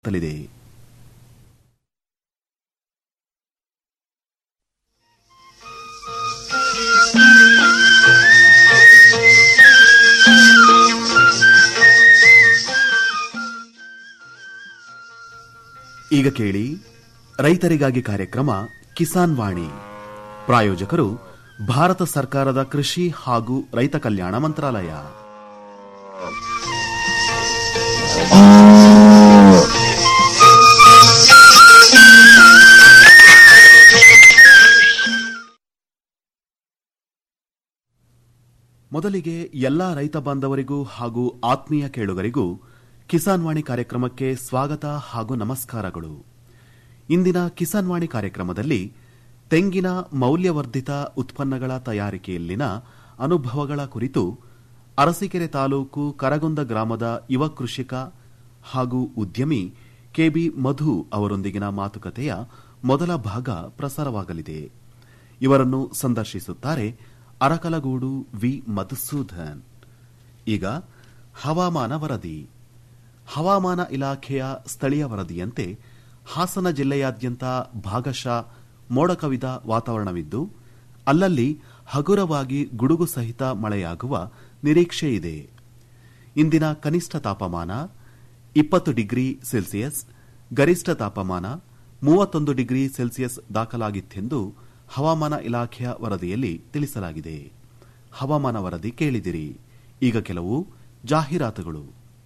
ಸಾಗುತ್ತಲಿದೆ ಈಗ ಕೇಳಿ ರೈತರಿಗಾಗಿ ಕಾರ್ಯಕ್ರಮ ಕಿಸಾನ್ ವಾಣಿ ಪ್ರಾಯೋಜಕರು ಭಾರತ ಸರ್ಕಾರದ ಕೃಷಿ ಹಾಗೂ ರೈತ ಕಲ್ಯಾಣ ಮಂತ್ರಾಲಯ ಮೊದಲಿಗೆ ಎಲ್ಲಾ ರೈತ ಬಾಂಧವರಿಗೂ ಹಾಗೂ ಆತ್ಮೀಯ ಕೇಳುಗರಿಗೂ ಕಿಸಾನ್ ವಾಣಿ ಕಾರ್ಯಕ್ರಮಕ್ಕೆ ಸ್ವಾಗತ ಹಾಗೂ ನಮಸ್ಕಾರಗಳು ಇಂದಿನ ಕಿಸಾನ್ ವಾಣಿ ಕಾರ್ಯಕ್ರಮದಲ್ಲಿ ತೆಂಗಿನ ಮೌಲ್ಯವರ್ಧಿತ ಉತ್ಪನ್ನಗಳ ತಯಾರಿಕೆಯಲ್ಲಿನ ಅನುಭವಗಳ ಕುರಿತು ಅರಸೀಕೆರೆ ತಾಲೂಕು ಕರಗೊಂದ ಗ್ರಾಮದ ಯುವ ಕೃಷಿಕ ಹಾಗೂ ಉದ್ಯಮಿ ಕೆಬಿ ಮಧು ಅವರೊಂದಿಗಿನ ಮಾತುಕತೆಯ ಮೊದಲ ಭಾಗ ಪ್ರಸಾರವಾಗಲಿದೆ ಇವರನ್ನು ಸಂದರ್ಶಿಸುತ್ತಾರೆ ಅರಕಲಗೂಡು ವಿ ಮಧುಸೂದನ್ ಈಗ ಹವಾಮಾನ ವರದಿ ಹವಾಮಾನ ಇಲಾಖೆಯ ಸ್ಥಳೀಯ ವರದಿಯಂತೆ ಹಾಸನ ಜಿಲ್ಲೆಯಾದ್ಯಂತ ಭಾಗಶಃ ಮೋಡ ಕವಿದ ವಾತಾವರಣವಿದ್ದು ಅಲ್ಲಲ್ಲಿ ಹಗುರವಾಗಿ ಗುಡುಗು ಸಹಿತ ಮಳೆಯಾಗುವ ನಿರೀಕ್ಷೆಯಿದೆ ಇಂದಿನ ಕನಿಷ್ಠ ತಾಪಮಾನ ಇಪ್ಪತ್ತು ಡಿಗ್ರಿ ಸೆಲ್ಸಿಯಸ್ ಗರಿಷ್ಠ ತಾಪಮಾನ ಮೂವತ್ತೊಂದು ಡಿಗ್ರಿ ಸೆಲ್ಸಿಯಸ್ ದಾಖಲಾಗಿತ್ತೆಂದು ಹವಾಮಾನ ಇಲಾಖೆಯ ವರದಿಯಲ್ಲಿ ತಿಳಿಸಲಾಗಿದೆ ಹವಾಮಾನ ವರದಿ ಕೇಳಿದಿರಿ ಈಗ ಕೆಲವು ಜಾಹೀರಾತುಗಳು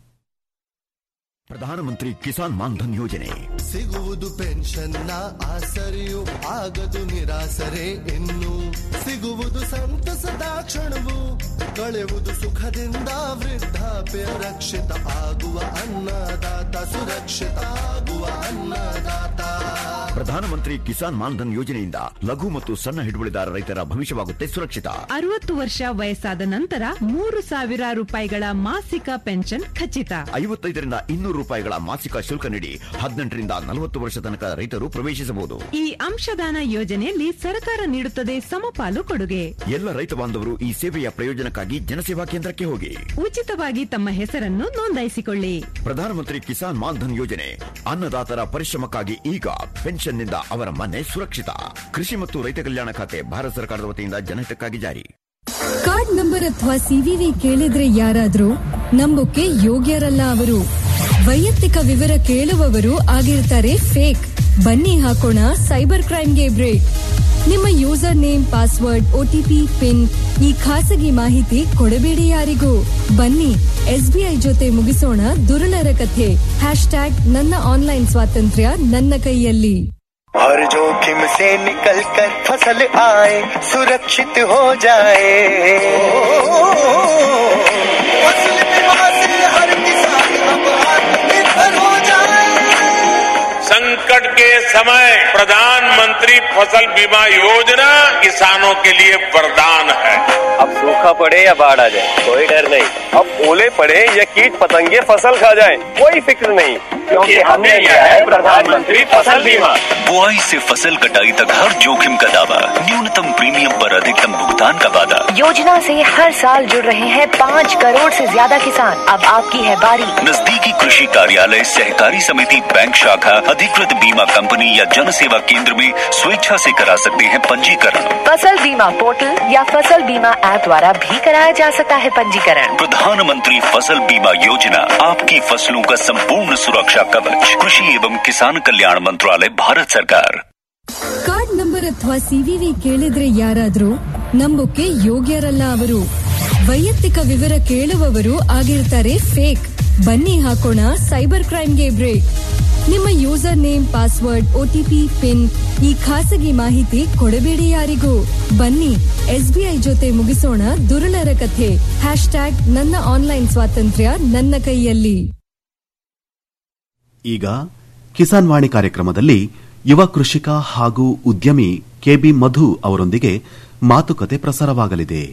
ಪ್ರಧಾನಮಂತ್ರಿ ಕಿಸಾನ್ ಮಾನ್ಧನ್ ಯೋಜನೆ ಸಿಗುವುದು ಪೆನ್ಷನ್ನ ಆಸರೆಯು ಆಗದು ನಿರಾಸರೆ ಇನ್ನು ಸಿಗುವುದು ಸಂತಸದ ಕ್ಷಣವು ಕಳೆಯುವುದು ಸುಖದಿಂದ ವೃದ್ಧಾಪ್ಯ ರಕ್ಷಿತ ಆಗುವ ಅನ್ನದಾತ ಸುರಕ್ಷಿತ ಆಗುವ ಅನ್ನದಾತ ಪ್ರಧಾನಮಂತ್ರಿ ಕಿಸಾನ್ ಮಾನ್ಧನ್ ಯೋಜನೆಯಿಂದ ಲಘು ಮತ್ತು ಸಣ್ಣ ಹಿಡುವಳಿದಾರ ರೈತರ ಭವಿಷ್ಯವಾಗುತ್ತೆ ಸುರಕ್ಷಿತ ಅರವತ್ತು ವರ್ಷ ವಯಸ್ಸಾದ ನಂತರ ಮೂರು ಸಾವಿರ ರೂಪಾಯಿಗಳ ಮಾಸಿಕ ಪೆನ್ಷನ್ ಖಚಿತ ಐವತ್ತೈದರಿಂದ ಇನ್ನೂರು ರೂಪಾಯಿಗಳ ಮಾಸಿಕ ಶುಲ್ಕ ನೀಡಿ ಹದಿನೆಂಟರಿಂದ ನಲವತ್ತು ವರ್ಷ ತನಕ ರೈತರು ಪ್ರವೇಶಿಸಬಹುದು ಈ ಅಂಶದಾನ ಯೋಜನೆಯಲ್ಲಿ ಸರ್ಕಾರ ನೀಡುತ್ತದೆ ಸಮಪಾಲು ಕೊಡುಗೆ ಎಲ್ಲ ರೈತ ಬಾಂಧವರು ಈ ಸೇವೆಯ ಪ್ರಯೋಜನಕ್ಕಾಗಿ ಜನಸೇವಾ ಕೇಂದ್ರಕ್ಕೆ ಹೋಗಿ ಉಚಿತವಾಗಿ ತಮ್ಮ ಹೆಸರನ್ನು ನೋಂದಾಯಿಸಿಕೊಳ್ಳಿ ಪ್ರಧಾನಮಂತ್ರಿ ಕಿಸಾನ್ ಮಾನ್ಧನ್ ಯೋಜನೆ ಅನ್ನದಾತರ ಪರಿಶ್ರಮಕ್ಕಾಗಿ ಈಗ ಪೆನ್ಷನ್ನಿಂದ ಅವರ ಮನೆ ಸುರಕ್ಷಿತ ಕೃಷಿ ಮತ್ತು ರೈತ ಕಲ್ಯಾಣ ಖಾತೆ ಭಾರತ ಸರ್ಕಾರದ ವತಿಯಿಂದ ಜನಹಿತಕ್ಕಾಗಿ ಜಾರಿ ಕಾರ್ಡ್ ನಂಬರ್ ಅಥವಾ ಸಿವಿವಿ ಕೇಳಿದ್ರೆ ಯಾರಾದ್ರೂ ನಂಬೋಕೆ ಯೋಗ್ಯರಲ್ಲ ಅವರು ವೈಯಕ್ತಿಕ ವಿವರ ಕೇಳುವವರು ಆಗಿರ್ತಾರೆ ಫೇಕ್ ಬನ್ನಿ ಹಾಕೋಣ ಸೈಬರ್ ಕ್ರೈಮ್ಗೆ ಬ್ರೇಕ್ ನಿಮ್ಮ user name password OTP PIN ಈ ಖಾಸಗಿ ಮಾಹಿತಿ ಕೊಡಬೇಡಿ ಯಾರಿಗೂ ಬನ್ನಿ ಎಸ್ಬಿಐ ಜೊತೆ ಮುಗಿಸೋಣ ದುರುಳರ ಕಥೆ ಹ್ಯಾಶ್ ಟ್ಯಾಗ್ ನನ್ನ ಆನ್ಲೈನ್ ಸ್ವಾತಂತ್ರ್ಯ ನನ್ನ ಕೈಯಲ್ಲಿ हर जोखिम से निकल कर फसल आए सुरक्षित हो जाए फसल बीमा से हर किसान अब आत्मनिर्भर हो जाए संकट के समय प्रधानमंत्री फसल बीमा योजना किसानों के लिए वरदान है अब सूखा पड़े या बाढ़ आ जाए कोई डर नहीं अब ओले पड़े या कीट पतंगे फसल खा जाए कोई फिक्र नहीं क्योंकि हमने लिया है प्रधानमंत्री फसल बीमा बुआई से फसल कटाई तक हर जोखिम का दावा न्यूनतम प्रीमियम पर अधिकतम भुगतान का वादा योजना से हर साल जुड़ रहे हैं पाँच करोड़ से ज्यादा किसान अब आपकी है बारी नजदीकी कृषि कार्यालय सहकारी समिति बैंक शाखा अधिकृत बीमा कंपनी या जन सेवा केंद्र में स्वेच्छा से करा सकते हैं पंजीकरण फसल बीमा पोर्टल या फसल बीमा ऐप द्वारा भी कराया जा सकता है पंजीकरण प्रधानमंत्री फसल बीमा योजना आपकी फसलों का संपूर्ण सुरक्षा कवच कृषि एवं किसान कल्याण मंत्रालय भारत सरकार ಕಾರ್ಡ್ ನಂಬರ್ ಅಥವಾ ಸಿವಿವಿ ಕೇಳಿದ್ರೆ ಯಾರಾದ್ರೂ ನಂಬೋಕೆ ಯೋಗ್ಯರಲ್ಲ ಅವರು ವೈಯಕ್ತಿಕ ವಿವರ ಕೇಳುವವರು ಆಗಿರ್ತಾರೆ ಫೇಕ್ ಬನ್ನಿ ಹಾಕೋಣ ಸೈಬರ್ ಕ್ರೈಮ್ಗೆ ಬ್ರೇಕ್ ನಿಮ್ಮ user name password OTP PIN ಈ ಖಾಸಗಿ ಮಾಹಿತಿ ಕೊಡಬೇಡಿ ಯಾರಿಗೂ ಬನ್ನಿ ಎಸ್ಬಿಐ ಜೊತೆ ಮುಗಿಸೋಣ ದುರುಳರ ಕಥೆ ಹ್ಯಾಶ್ ಟ್ಯಾಗ್ ನನ್ನ ಆನ್ಲೈನ್ ಸ್ವಾತಂತ್ರ್ಯ ನನ್ನ ಕೈಯಲ್ಲಿ ಈಗ ಕಿಸಾನ್ ವಾಣಿ ಕಾರ್ಯಕ್ರಮದಲ್ಲಿ ಯುವ ಕೃಷಿಕ ಹಾಗೂ ಉದ್ಯಮಿ ಕೆಬಿ ಮಧು ಅವರೊಂದಿಗೆ ಮಾತುಕತೆ ಪ್ರಸಾರವಾಗಲಿದೆ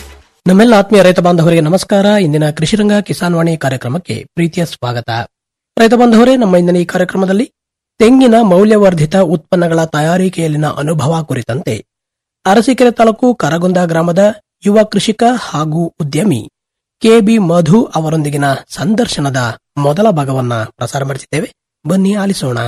ನಮ್ಮೆಲ್ಲ ಆತ್ಮೀಯ ರೈತ ಬಾಂಧವರಿಗೆ ನಮಸ್ಕಾರ ಇಂದಿನ ಕೃಷಿರಂಗ ಕಿಸಾನ್ ವಾಣಿ ಕಾರ್ಯಕ್ರಮಕ್ಕೆ ಪ್ರೀತಿಯ ಸ್ವಾಗತ ರೈತ ಬಾಂಧವರೇ ನಮ್ಮ ಇಂದಿನ ಈ ಕಾರ್ಯಕ್ರಮದಲ್ಲಿ ತೆಂಗಿನ ಮೌಲ್ಯವರ್ಧಿತ ಉತ್ಪನ್ನಗಳ ತಯಾರಿಕೆಯಲ್ಲಿನ ಅನುಭವ ಕುರಿತಂತೆ ಅರಸೀಕೆರೆ ತಾಲೂಕು ಕರಗುಂದ ಗ್ರಾಮದ ಯುವ ಕೃಷಿಕ ಹಾಗೂ ಉದ್ಯಮಿ ಕೆಬಿ ಮಧು ಅವರೊಂದಿಗಿನ ಸಂದರ್ಶನದ ಮೊದಲ ಭಾಗವನ್ನ ಪ್ರಸಾರ ಮಾಡಿಸಿದ್ದೇವೆ ಬನ್ನಿ ಆಲಿಸೋಣ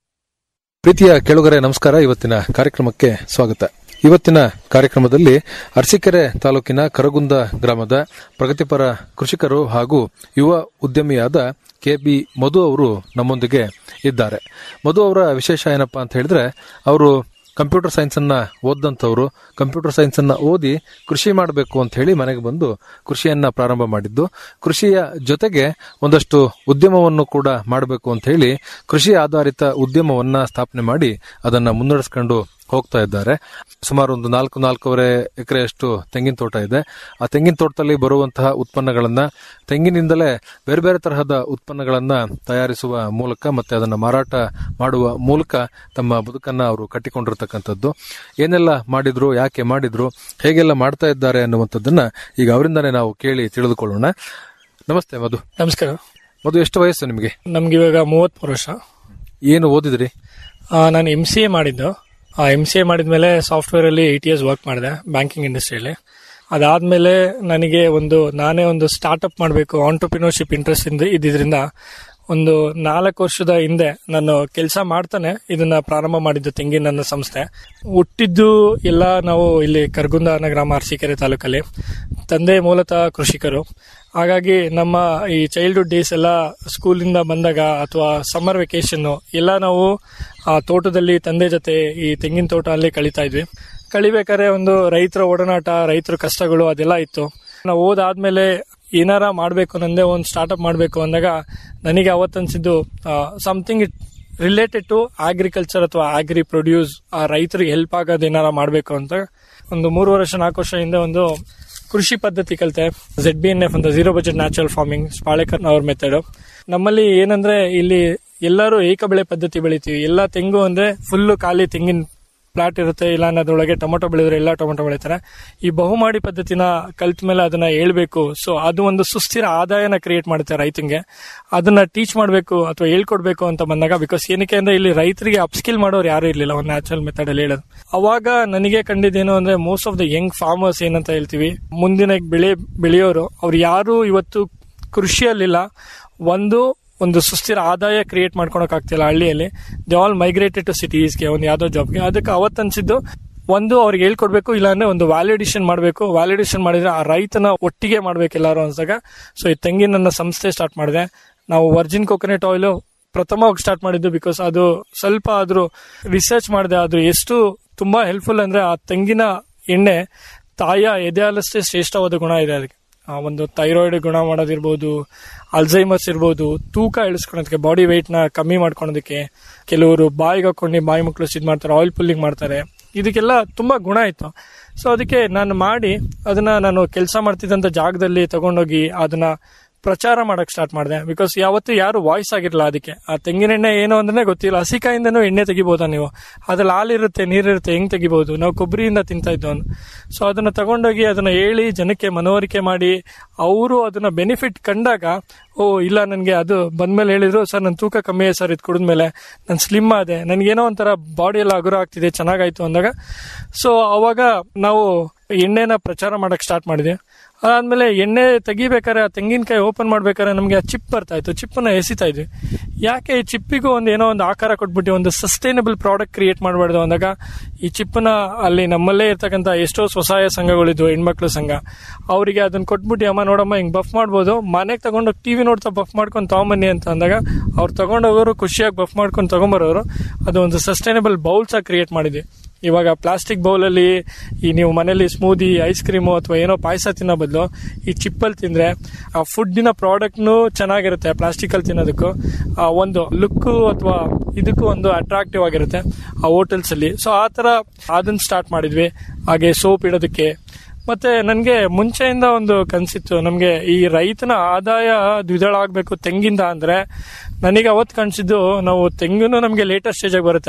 ಪ್ರೀತಿಯ ಕೆಳಗರೆ ನಮಸ್ಕಾರ ಇವತ್ತಿನ ಕಾರ್ಯಕ್ರಮಕ್ಕೆ ಸ್ವಾಗತ ಇವತ್ತಿನ ಕಾರ್ಯಕ್ರಮದಲ್ಲಿ ಅರಸೀಕೆರೆ ತಾಲೂಕಿನ ಕರಗುಂದ ಗ್ರಾಮದ ಪ್ರಗತಿಪರ ಕೃಷಿಕರು ಹಾಗೂ ಯುವ ಉದ್ಯಮಿಯಾದ ಕೆ ಬಿ ಮಧು ಅವರು ನಮ್ಮೊಂದಿಗೆ ಇದ್ದಾರೆ ಮಧು ಅವರ ವಿಶೇಷ ಏನಪ್ಪಾ ಅಂತ ಹೇಳಿದ್ರೆ ಅವರು ಕಂಪ್ಯೂಟರ್ ಸೈನ್ಸ್ ಅನ್ನ ಓದಂತವ್ರು ಕಂಪ್ಯೂಟರ್ ಸೈನ್ಸ್ ಅನ್ನ ಓದಿ ಕೃಷಿ ಮಾಡಬೇಕು ಅಂತ ಹೇಳಿ ಮನೆಗೆ ಬಂದು ಕೃಷಿಯನ್ನ ಪ್ರಾರಂಭ ಮಾಡಿದ್ದು ಕೃಷಿಯ ಜೊತೆಗೆ ಒಂದಷ್ಟು ಉದ್ಯಮವನ್ನು ಕೂಡ ಮಾಡಬೇಕು ಅಂತ ಹೇಳಿ ಕೃಷಿ ಆಧಾರಿತ ಉದ್ಯಮವನ್ನ ಸ್ಥಾಪನೆ ಮಾಡಿ ಅದನ್ನ ಮುನ್ನಡೆಸ್ಕೊಂಡು ಹೋಗ್ತಾ ಇದ್ದಾರೆ ಸುಮಾರು ಒಂದು ನಾಲ್ಕು ನಾಲ್ಕೂವರೆ ಎಕರೆಯಷ್ಟು ತೆಂಗಿನ ತೋಟ ಇದೆ ಆ ತೆಂಗಿನ ತೋಟದಲ್ಲಿ ಬರುವಂತಹ ಉತ್ಪನ್ನಗಳನ್ನ ತೆಂಗಿನಿಂದಲೇ ಬೇರೆ ಬೇರೆ ತರಹದ ಉತ್ಪನ್ನಗಳನ್ನ ತಯಾರಿಸುವ ಮೂಲಕ ಮತ್ತೆ ಅದನ್ನ ಮಾರಾಟ ಮಾಡುವ ಮೂಲಕ ತಮ್ಮ ಬದುಕನ್ನ ಅವರು ಕಟ್ಟಿಕೊಂಡಿರ್ತಕ್ಕಂಥದ್ದು ಏನೆಲ್ಲ ಮಾಡಿದ್ರು ಯಾಕೆ ಮಾಡಿದ್ರು ಹೇಗೆಲ್ಲ ಮಾಡ್ತಾ ಇದ್ದಾರೆ ಅನ್ನುವಂಥದ್ದನ್ನ ಈಗ ಅವರಿಂದಾನೇ ನಾವು ಕೇಳಿ ತಿಳಿದುಕೊಳ್ಳೋಣ ನಮಸ್ತೆ ಮಧು ನಮಸ್ಕಾರ ಮಧು ಎಷ್ಟು ವಯಸ್ಸು ನಿಮಗೆ ನಮ್ಗೆ ಇವಾಗ ಮೂವತ್ಮೂರು ವರ್ಷ ಏನು ಓದಿದ್ರಿ ಆ, ನಾನು ಎಂ ಸಿ ಎ ಮಾಡಿದ್ದು ಎಂ ಸಿ ಎ ಮಾಡಿದ್ಮೇಲೆ ಸಾಫ್ಟ್ವೇರ್ ಅಲ್ಲಿ ಏಟ್ ಇಯರ್ಸ್ ವರ್ಕ್ ಮಾಡಿದೆ ಬ್ಯಾಂಕಿಂಗ್ ಇಂಡಸ್ಟ್ರಿಯಲ್ಲಿ ಅದಾದ್ಮೇಲೆ ನನಗೆ ಒಂದು ನಾನೇ ಒಂದು ಸ್ಟಾರ್ಟ್ಅಪ್ ಮಾಡಬೇಕು ಆಂಟರ್ಪ್ರಿನರ್ಶಿಪ್ ಇಂಟ್ರೆಸ್ಟ್ ಇದ್ದಿದ್ರಿಂದ ಒಂದು ನಾಲ್ಕು ವರ್ಷದ ಹಿಂದೆ ನಾನು ಕೆಲಸ ಮಾಡ್ತಾನೆ ಇದನ್ನ ಪ್ರಾರಂಭ ಮಾಡಿದ್ದು ತೆಂಗಿನ ನನ್ನ ಸಂಸ್ಥೆ ಹುಟ್ಟಿದ್ದು ಎಲ್ಲ ನಾವು ಇಲ್ಲಿ ಕರ್ಗುಂದ ಅನ್ನೋ ಗ್ರಾಮ ಅರಸೀಕೆರೆ ತಾಲೂಕಲ್ಲಿ ತಂದೆ ಮೂಲತಃ ಕೃಷಿಕರು ಹಾಗಾಗಿ ನಮ್ಮ ಈ ಚೈಲ್ಡ್ಹುಡ್ ಡೇಸ್ ಎಲ್ಲ ಸ್ಕೂಲಿಂದ ಬಂದಾಗ ಅಥವಾ ಸಮ್ಮರ್ ವೆಕೇಶನ್ ಎಲ್ಲ ನಾವು ಆ ತೋಟದಲ್ಲಿ ತಂದೆ ಜೊತೆ ಈ ತೆಂಗಿನ ತೋಟ ಅಲ್ಲಿ ಕಳೀತಾ ಇದ್ವಿ ಕಳಿಬೇಕಾದ್ರೆ ಒಂದು ರೈತರ ಒಡನಾಟ ರೈತರ ಕಷ್ಟಗಳು ಅದೆಲ್ಲ ಇತ್ತು ನಾವು ಓದಾದ್ಮೇಲೆ ಏನಾರ ಮಾಡಬೇಕು ನಂದೇ ಒಂದು ಸ್ಟಾರ್ಟ್ಅಪ್ ಮಾಡಬೇಕು ಅಂದಾಗ ನನಗೆ ಅವತ್ತನ್ಸಿದ್ದು something it related to agriculture ಅಥವಾ ಆಗ್ರಿ ಪ್ರೊಡ್ಯೂಸ್ ಆ ರೈತರಿಗೆ ಹೆಲ್ಪ್ ಆಗೋದು ಏನಾರ ಮಾಡಬೇಕು ಅಂತ ಒಂದು ಮೂರು ವರ್ಷ ನಾಲ್ಕು ವರ್ಷ ಹಿಂದೆ ಒಂದು ಕೃಷಿ ಪದ್ಧತಿ ಕಲಿತೆ ಝೆಡ್ ಬಿ ಎನ್ ಎಫ್ ಅಂತ zero budget natural farming Palekar ಅವ್ರ ಮೆಥಡ್ ನಮ್ಮಲ್ಲಿ ಏನಂದ್ರೆ ಇಲ್ಲಿ ಎಲ್ಲರೂ ಏಕ ಬೆಳೆ ಪದ್ಧತಿ ಬೆಳಿತೀವಿ ಎಲ್ಲ ತೆಂಗು ಅಂದ್ರೆ ಫುಲ್ ಖಾಲಿ ತೆಂಗಿನ ಪ್ಲಾಟ್ ಇರುತ್ತೆ ಇಲ್ಲ ಅನ್ನೋದ್ರೊಳಗೆ ಟೊಮೊಟೊ ಬೆಳೆದ್ರೆ ಎಲ್ಲ ಟೊಮೊಟೊ ಬೆಳಿತಾರೆ ಈ ಬಹುಮಾಡಿ ಪದ್ಧತಿನ ಕಲ್ತ ಮೇಲೆ ಅದನ್ನ ಹೇಳ್ಬೇಕು ಸೊ ಅದು ಒಂದು ಸುಸ್ಥಿರ ಆದಾಯನ ಕ್ರಿಯೇಟ್ ಮಾಡುತ್ತೆ ರೈತಂಗೆ ಅದನ್ನ ಟೀಚ್ ಮಾಡಬೇಕು ಅಥವಾ ಹೇಳ್ಕೊಡ್ಬೇಕು ಅಂತ ಬಂದಾಗ ಬಿಕಾಸ್ ಏನಕ್ಕೆ ಅಂದ್ರೆ ಇಲ್ಲಿ ರೈತರಿಗೆ ಅಪ್ಸ್ಕಿಲ್ ಮಾಡೋರು ಯಾರು ಇರ್ಲಿಲ್ಲ ಒಂದು ನ್ಯಾಚುರಲ್ ಮೆಥಡ್ ಅಲ್ಲಿ ಹೇಳೋದು ಅವಾಗ ನನಗೆ ಕಂಡಿದ್ದೇನು ಅಂದ್ರೆ most of the young farmers ಏನಂತ ಹೇಳ್ತೀವಿ ಮುಂದಿನ ಬೆಳೆ ಬೆಳೆಯೋರು ಅವ್ರು ಯಾರು ಇವತ್ತು ಕೃಷಿಯಲ್ಲಿಲ್ಲ ಒಂದು ಒಂದು ಸುಸ್ಥಿರ ಆದಾಯ ಕ್ರಿಯೇಟ್ ಮಾಡ್ಕೊಳಕ್ ಆಗ್ತಿಲ್ಲ ಹಳ್ಳಿಯಲ್ಲಿ ದೇ ಆಲ್ ಮೈಗ್ರೇಟೆಡ್ ಟು ಸಿಟೀಸ್ಗೆ ಒಂದು ಯಾವ್ದೋ ಜಾಬ್ಗೆ ಅದಕ್ಕೆ ಅವತ್ತು ಅನ್ಸಿದ್ದು ಒಂದು ಅವ್ರಿಗೆ ಹೇಳ್ಕೊಡ್ಬೇಕು ಇಲ್ಲಾಂದ್ರೆ ಒಂದು ವ್ಯಾಲಿಡೇಷನ್ ಮಾಡಬೇಕು ವ್ಯಾಲಿಡೇಷನ್ ಮಾಡಿದ್ರೆ ಆ ರೈತನ ಒಟ್ಟಿಗೆ ಮಾಡ್ಬೇಕು ಎಲ್ಲಾರು ಅನ್ಸಾಗ ಸೊ ಈ ತೆಂಗಿನ ನನ್ನ ಸಂಸ್ಥೆ ಸ್ಟಾರ್ಟ್ ಮಾಡಿದೆ ನಾವು ವರ್ಜಿನ್ ಕೋಕೋನಟ್ ಆಯಿಲ್ ಪ್ರಥಮವಾಗಿ ಸ್ಟಾರ್ಟ್ ಮಾಡಿದ್ದು ಬಿಕಾಸ್ ಅದು ಸ್ವಲ್ಪ ಆದ್ರೂ ರಿಸರ್ಚ್ ಮಾಡಿದೆ ಅದು ಎಷ್ಟು ತುಂಬಾ ಹೆಲ್ಪ್ಫುಲ್ ಅಂದ್ರೆ ಆ ತೆಂಗಿನ ಎಣ್ಣೆ ತಾಯ ಎದೆ ಹಾಲಷ್ಟೇ ಶ್ರೇಷ್ಠವಾದ ಗುಣ ಇದೆ ಅದಕ್ಕೆ ಆ ಒಂದು ಥೈರಾಯ್ಡ್ ಗುಣ ಮಾಡೋದಿರ್ಬೋದು ಅಲ್ಝೈಮರ್ಸ್ ಇರ್ಬೋದು ತೂಕ ಇಳಿಸ್ಕೊಳೋದಕ್ಕೆ ಬಾಡಿ ವೆಯ್ಟ್ ನ ಕಮ್ಮಿ ಮಾಡ್ಕೊಳೋದಕ್ಕೆ ಕೆಲವರು ಬಾಯಿಗೆ ಹಾಕೊಂಡು ಬಾಯಿ ಮಕ್ಕಳು ಇದು ಮಾಡ್ತಾರೆ ಆಯಿಲ್ ಪುಲ್ಲಿಂಗ್ ಮಾಡ್ತಾರೆ ಇದಕ್ಕೆಲ್ಲ ತುಂಬಾ ಗುಣ ಇತ್ತು ಸೊ ಅದಕ್ಕೆ ನಾನು ಮಾಡಿ ಅದನ್ನ ನಾನು ಕೆಲಸ ಮಾಡ್ತಿದ್ದಂತ ಜಾಗದಲ್ಲಿ ತಗೊಂಡೋಗಿ ಅದನ್ನ ಪ್ರಚಾರ ಮಾಡಕ್ ಸ್ಟಾರ್ಟ್ ಮಾಡಿದೆ ಬಿಕಾಸ್ ಯಾವತ್ತು ಯಾರು ವಾಯ್ಸ್ ಆಗಿರಲ್ಲ ಅದಕ್ಕೆ ಆ ತೆಂಗಿನ ಎಣ್ಣೆ ಏನು ಅಂದ್ರೆ ಗೊತ್ತಿಲ್ಲ ಹಸಿಕಾಯಿಂದನೂ ಎಣ್ಣೆ ತೆಗಿಬೋದಾ ನೀವು ಅದ್ರಲ್ಲಿ ಹಾಲಿರುತ್ತೆ ನೀರಿರುತ್ತೆ ಹೆಂಗ್ ತೆಗಿಬಹುದು ನಾವು ಕೊಬ್ಬರಿಯಿಂದ ತಿಂತಾ ಇದ್ದು ಸೊ ಅದನ್ನ ತಗೊಂಡೋಗಿ ಅದನ್ನ ಹೇಳಿ ಜನಕ್ಕೆ ಮನವರಿಕೆ ಮಾಡಿ ಅವರು ಅದನ್ನ ಬೆನಿಫಿಟ್ ಕಂಡಾಗ ಓ ಇಲ್ಲ ನನಗೆ ಅದು ಬಂದ್ಮೇಲೆ ಹೇಳಿದ್ರು ಸರ್ ನನ್ನ ತೂಕ ಕಮ್ಮಿ ಇದೆ ಸರ್ ಇದು ಕುಡಿದ್ಮೇಲೆ ನಾನು ಸ್ಲಿಮ್ ಆದೆ ನನಗೇನೋ ಒಂಥರ ಬಾಡಿ ಎಲ್ಲ ಹಗುರ ಆಗ್ತಿದೆ ಚೆನ್ನಾಗಾಯ್ತು ಅಂದಾಗ ಸೊ ಅವಾಗ ನಾವು ಎಣ್ಣೆನ ಪ್ರಚಾರ ಮಾಡಕ್ ಸ್ಟಾರ್ಟ್ ಮಾಡಿದೆ ಅದಾದ್ಮೇಲೆ ಎಣ್ಣೆ ತೆಗಿಬೇಕಾದ್ರೆ ಆ ತೆಂಗಿನಕಾಯಿ ಓಪನ್ ಮಾಡ್ಬೇಕಾದ್ರೆ ನಮಗೆ ಆ ಚಿಪ್ ಬರ್ತಾ ಇತ್ತು ಚಿಪ್ಪನ್ನ ಎಸಿತಾ ಇದ್ವಿ ಯಾಕೆ ಈ ಚಿಪ್ಪಿಗೂ ಒಂದು ಏನೋ ಒಂದು ಆಕಾರ ಕೊಟ್ಬಿಟ್ಟು ಒಂದು ಸಸ್ಟೈನಬಲ್ ಪ್ರಾಡಕ್ಟ್ ಕ್ರಿಯೇಟ್ ಮಾಡಬಾರ್ದು ಅಂದಾಗ ಈ ಚಿಪ್ಪನ್ನ ಅಲ್ಲಿ ನಮ್ಮಲ್ಲೇ ಇರ್ತಕ್ಕಂಥ ಎಷ್ಟೋ ಸ್ವಸಹಾಯ ಸಂಘಗಳಿದ್ವು ಹೆಣ್ಮಕ್ಳು ಸಂಘ ಅವರಿಗೆ ಅದನ್ನ ಕೊಟ್ಬಿಟ್ಟು ಅಮ್ಮ ನೋಡಮ್ಮ ಹಿಂಗ್ ಬಫ್ ಮಾಡ್ಬೋದು ಮನೆಗೆ ತಗೊಂಡೋಗಿ ಟಿವಿ ನೋಡ್ತಾ ಬಫ್ ಮಾಡ್ಕೊಂಡು ತಗೊಂಬನ್ನಿ ಅಂತ ಅಂದಾಗ ಅವ್ರು ತಗೊಂಡೋಗೋರು ಖುಷಿಯಾಗಿ ಬಫ್ ಮಾಡ್ಕೊಂಡು ತಗೊಂಬರೋರು ಅದು ಒಂದು ಸಸ್ಟೈನಬಲ್ ಬೌಲ್ಸ್ ಆಗಿ ಕ್ರಿಯೇಟ್ ಮಾಡಿದ್ವಿ ಇವಾಗ ಪ್ಲಾಸ್ಟಿಕ್ ಬೌಲಲ್ಲಿ ಈ ನೀವು ಮನೇಲಿ ಸ್ಮೂದಿ ಐಸ್ ಕ್ರೀಮು ಅಥವಾ ಏನೋ ಪಾಯಸ ತಿನ್ನೋ ಬದಲು ಈ ಚಿಪ್ಪಲ್ಲಿ ತಿಂದ್ರೆ ಆ ಫುಡ್ಡಿನ ಪ್ರಾಡಕ್ಟ್ನು ಚೆನ್ನಾಗಿರುತ್ತೆ ಪ್ಲಾಸ್ಟಿಕ್ ಅಲ್ಲಿ ತಿನ್ನೋದಕ್ಕೂ ಆ ಒಂದು ಲುಕ್ ಅಥವಾ ಇದಕ್ಕೂ ಒಂದು ಅಟ್ರಾಕ್ಟಿವ್ ಆಗಿರುತ್ತೆ ಆ ಹೋಟೆಲ್ಸ್ ಅಲ್ಲಿ ಸೊ ಆ ತರ ಅದನ್ನ ಸ್ಟಾರ್ಟ್ ಮಾಡಿದ್ವಿ ಹಾಗೆ ಸೋಪ್ ಇಡೋದಕ್ಕೆ ಮತ್ತೆ ನನಗೆ ಮುಂಚೆಯಿಂದ ಒಂದು ಕನ್ಸಿತ್ತು ನಮಗೆ ಈ ರೈತನ ಆದಾಯ ದ್ವಿದಳ ಆಗಬೇಕು ತೆಂಗಿಂದ ಅಂದ್ರೆ ನನಗೆ ಅವತ್ತು ಕನ್ಸಿದ್ದು ನಾವು ತೆಂಗಿನ ನಮಗೆ ಲೇಟೆಸ್ಟ್ ಸ್ಟೇಜಾಗಿ ಬರುತ್ತೆ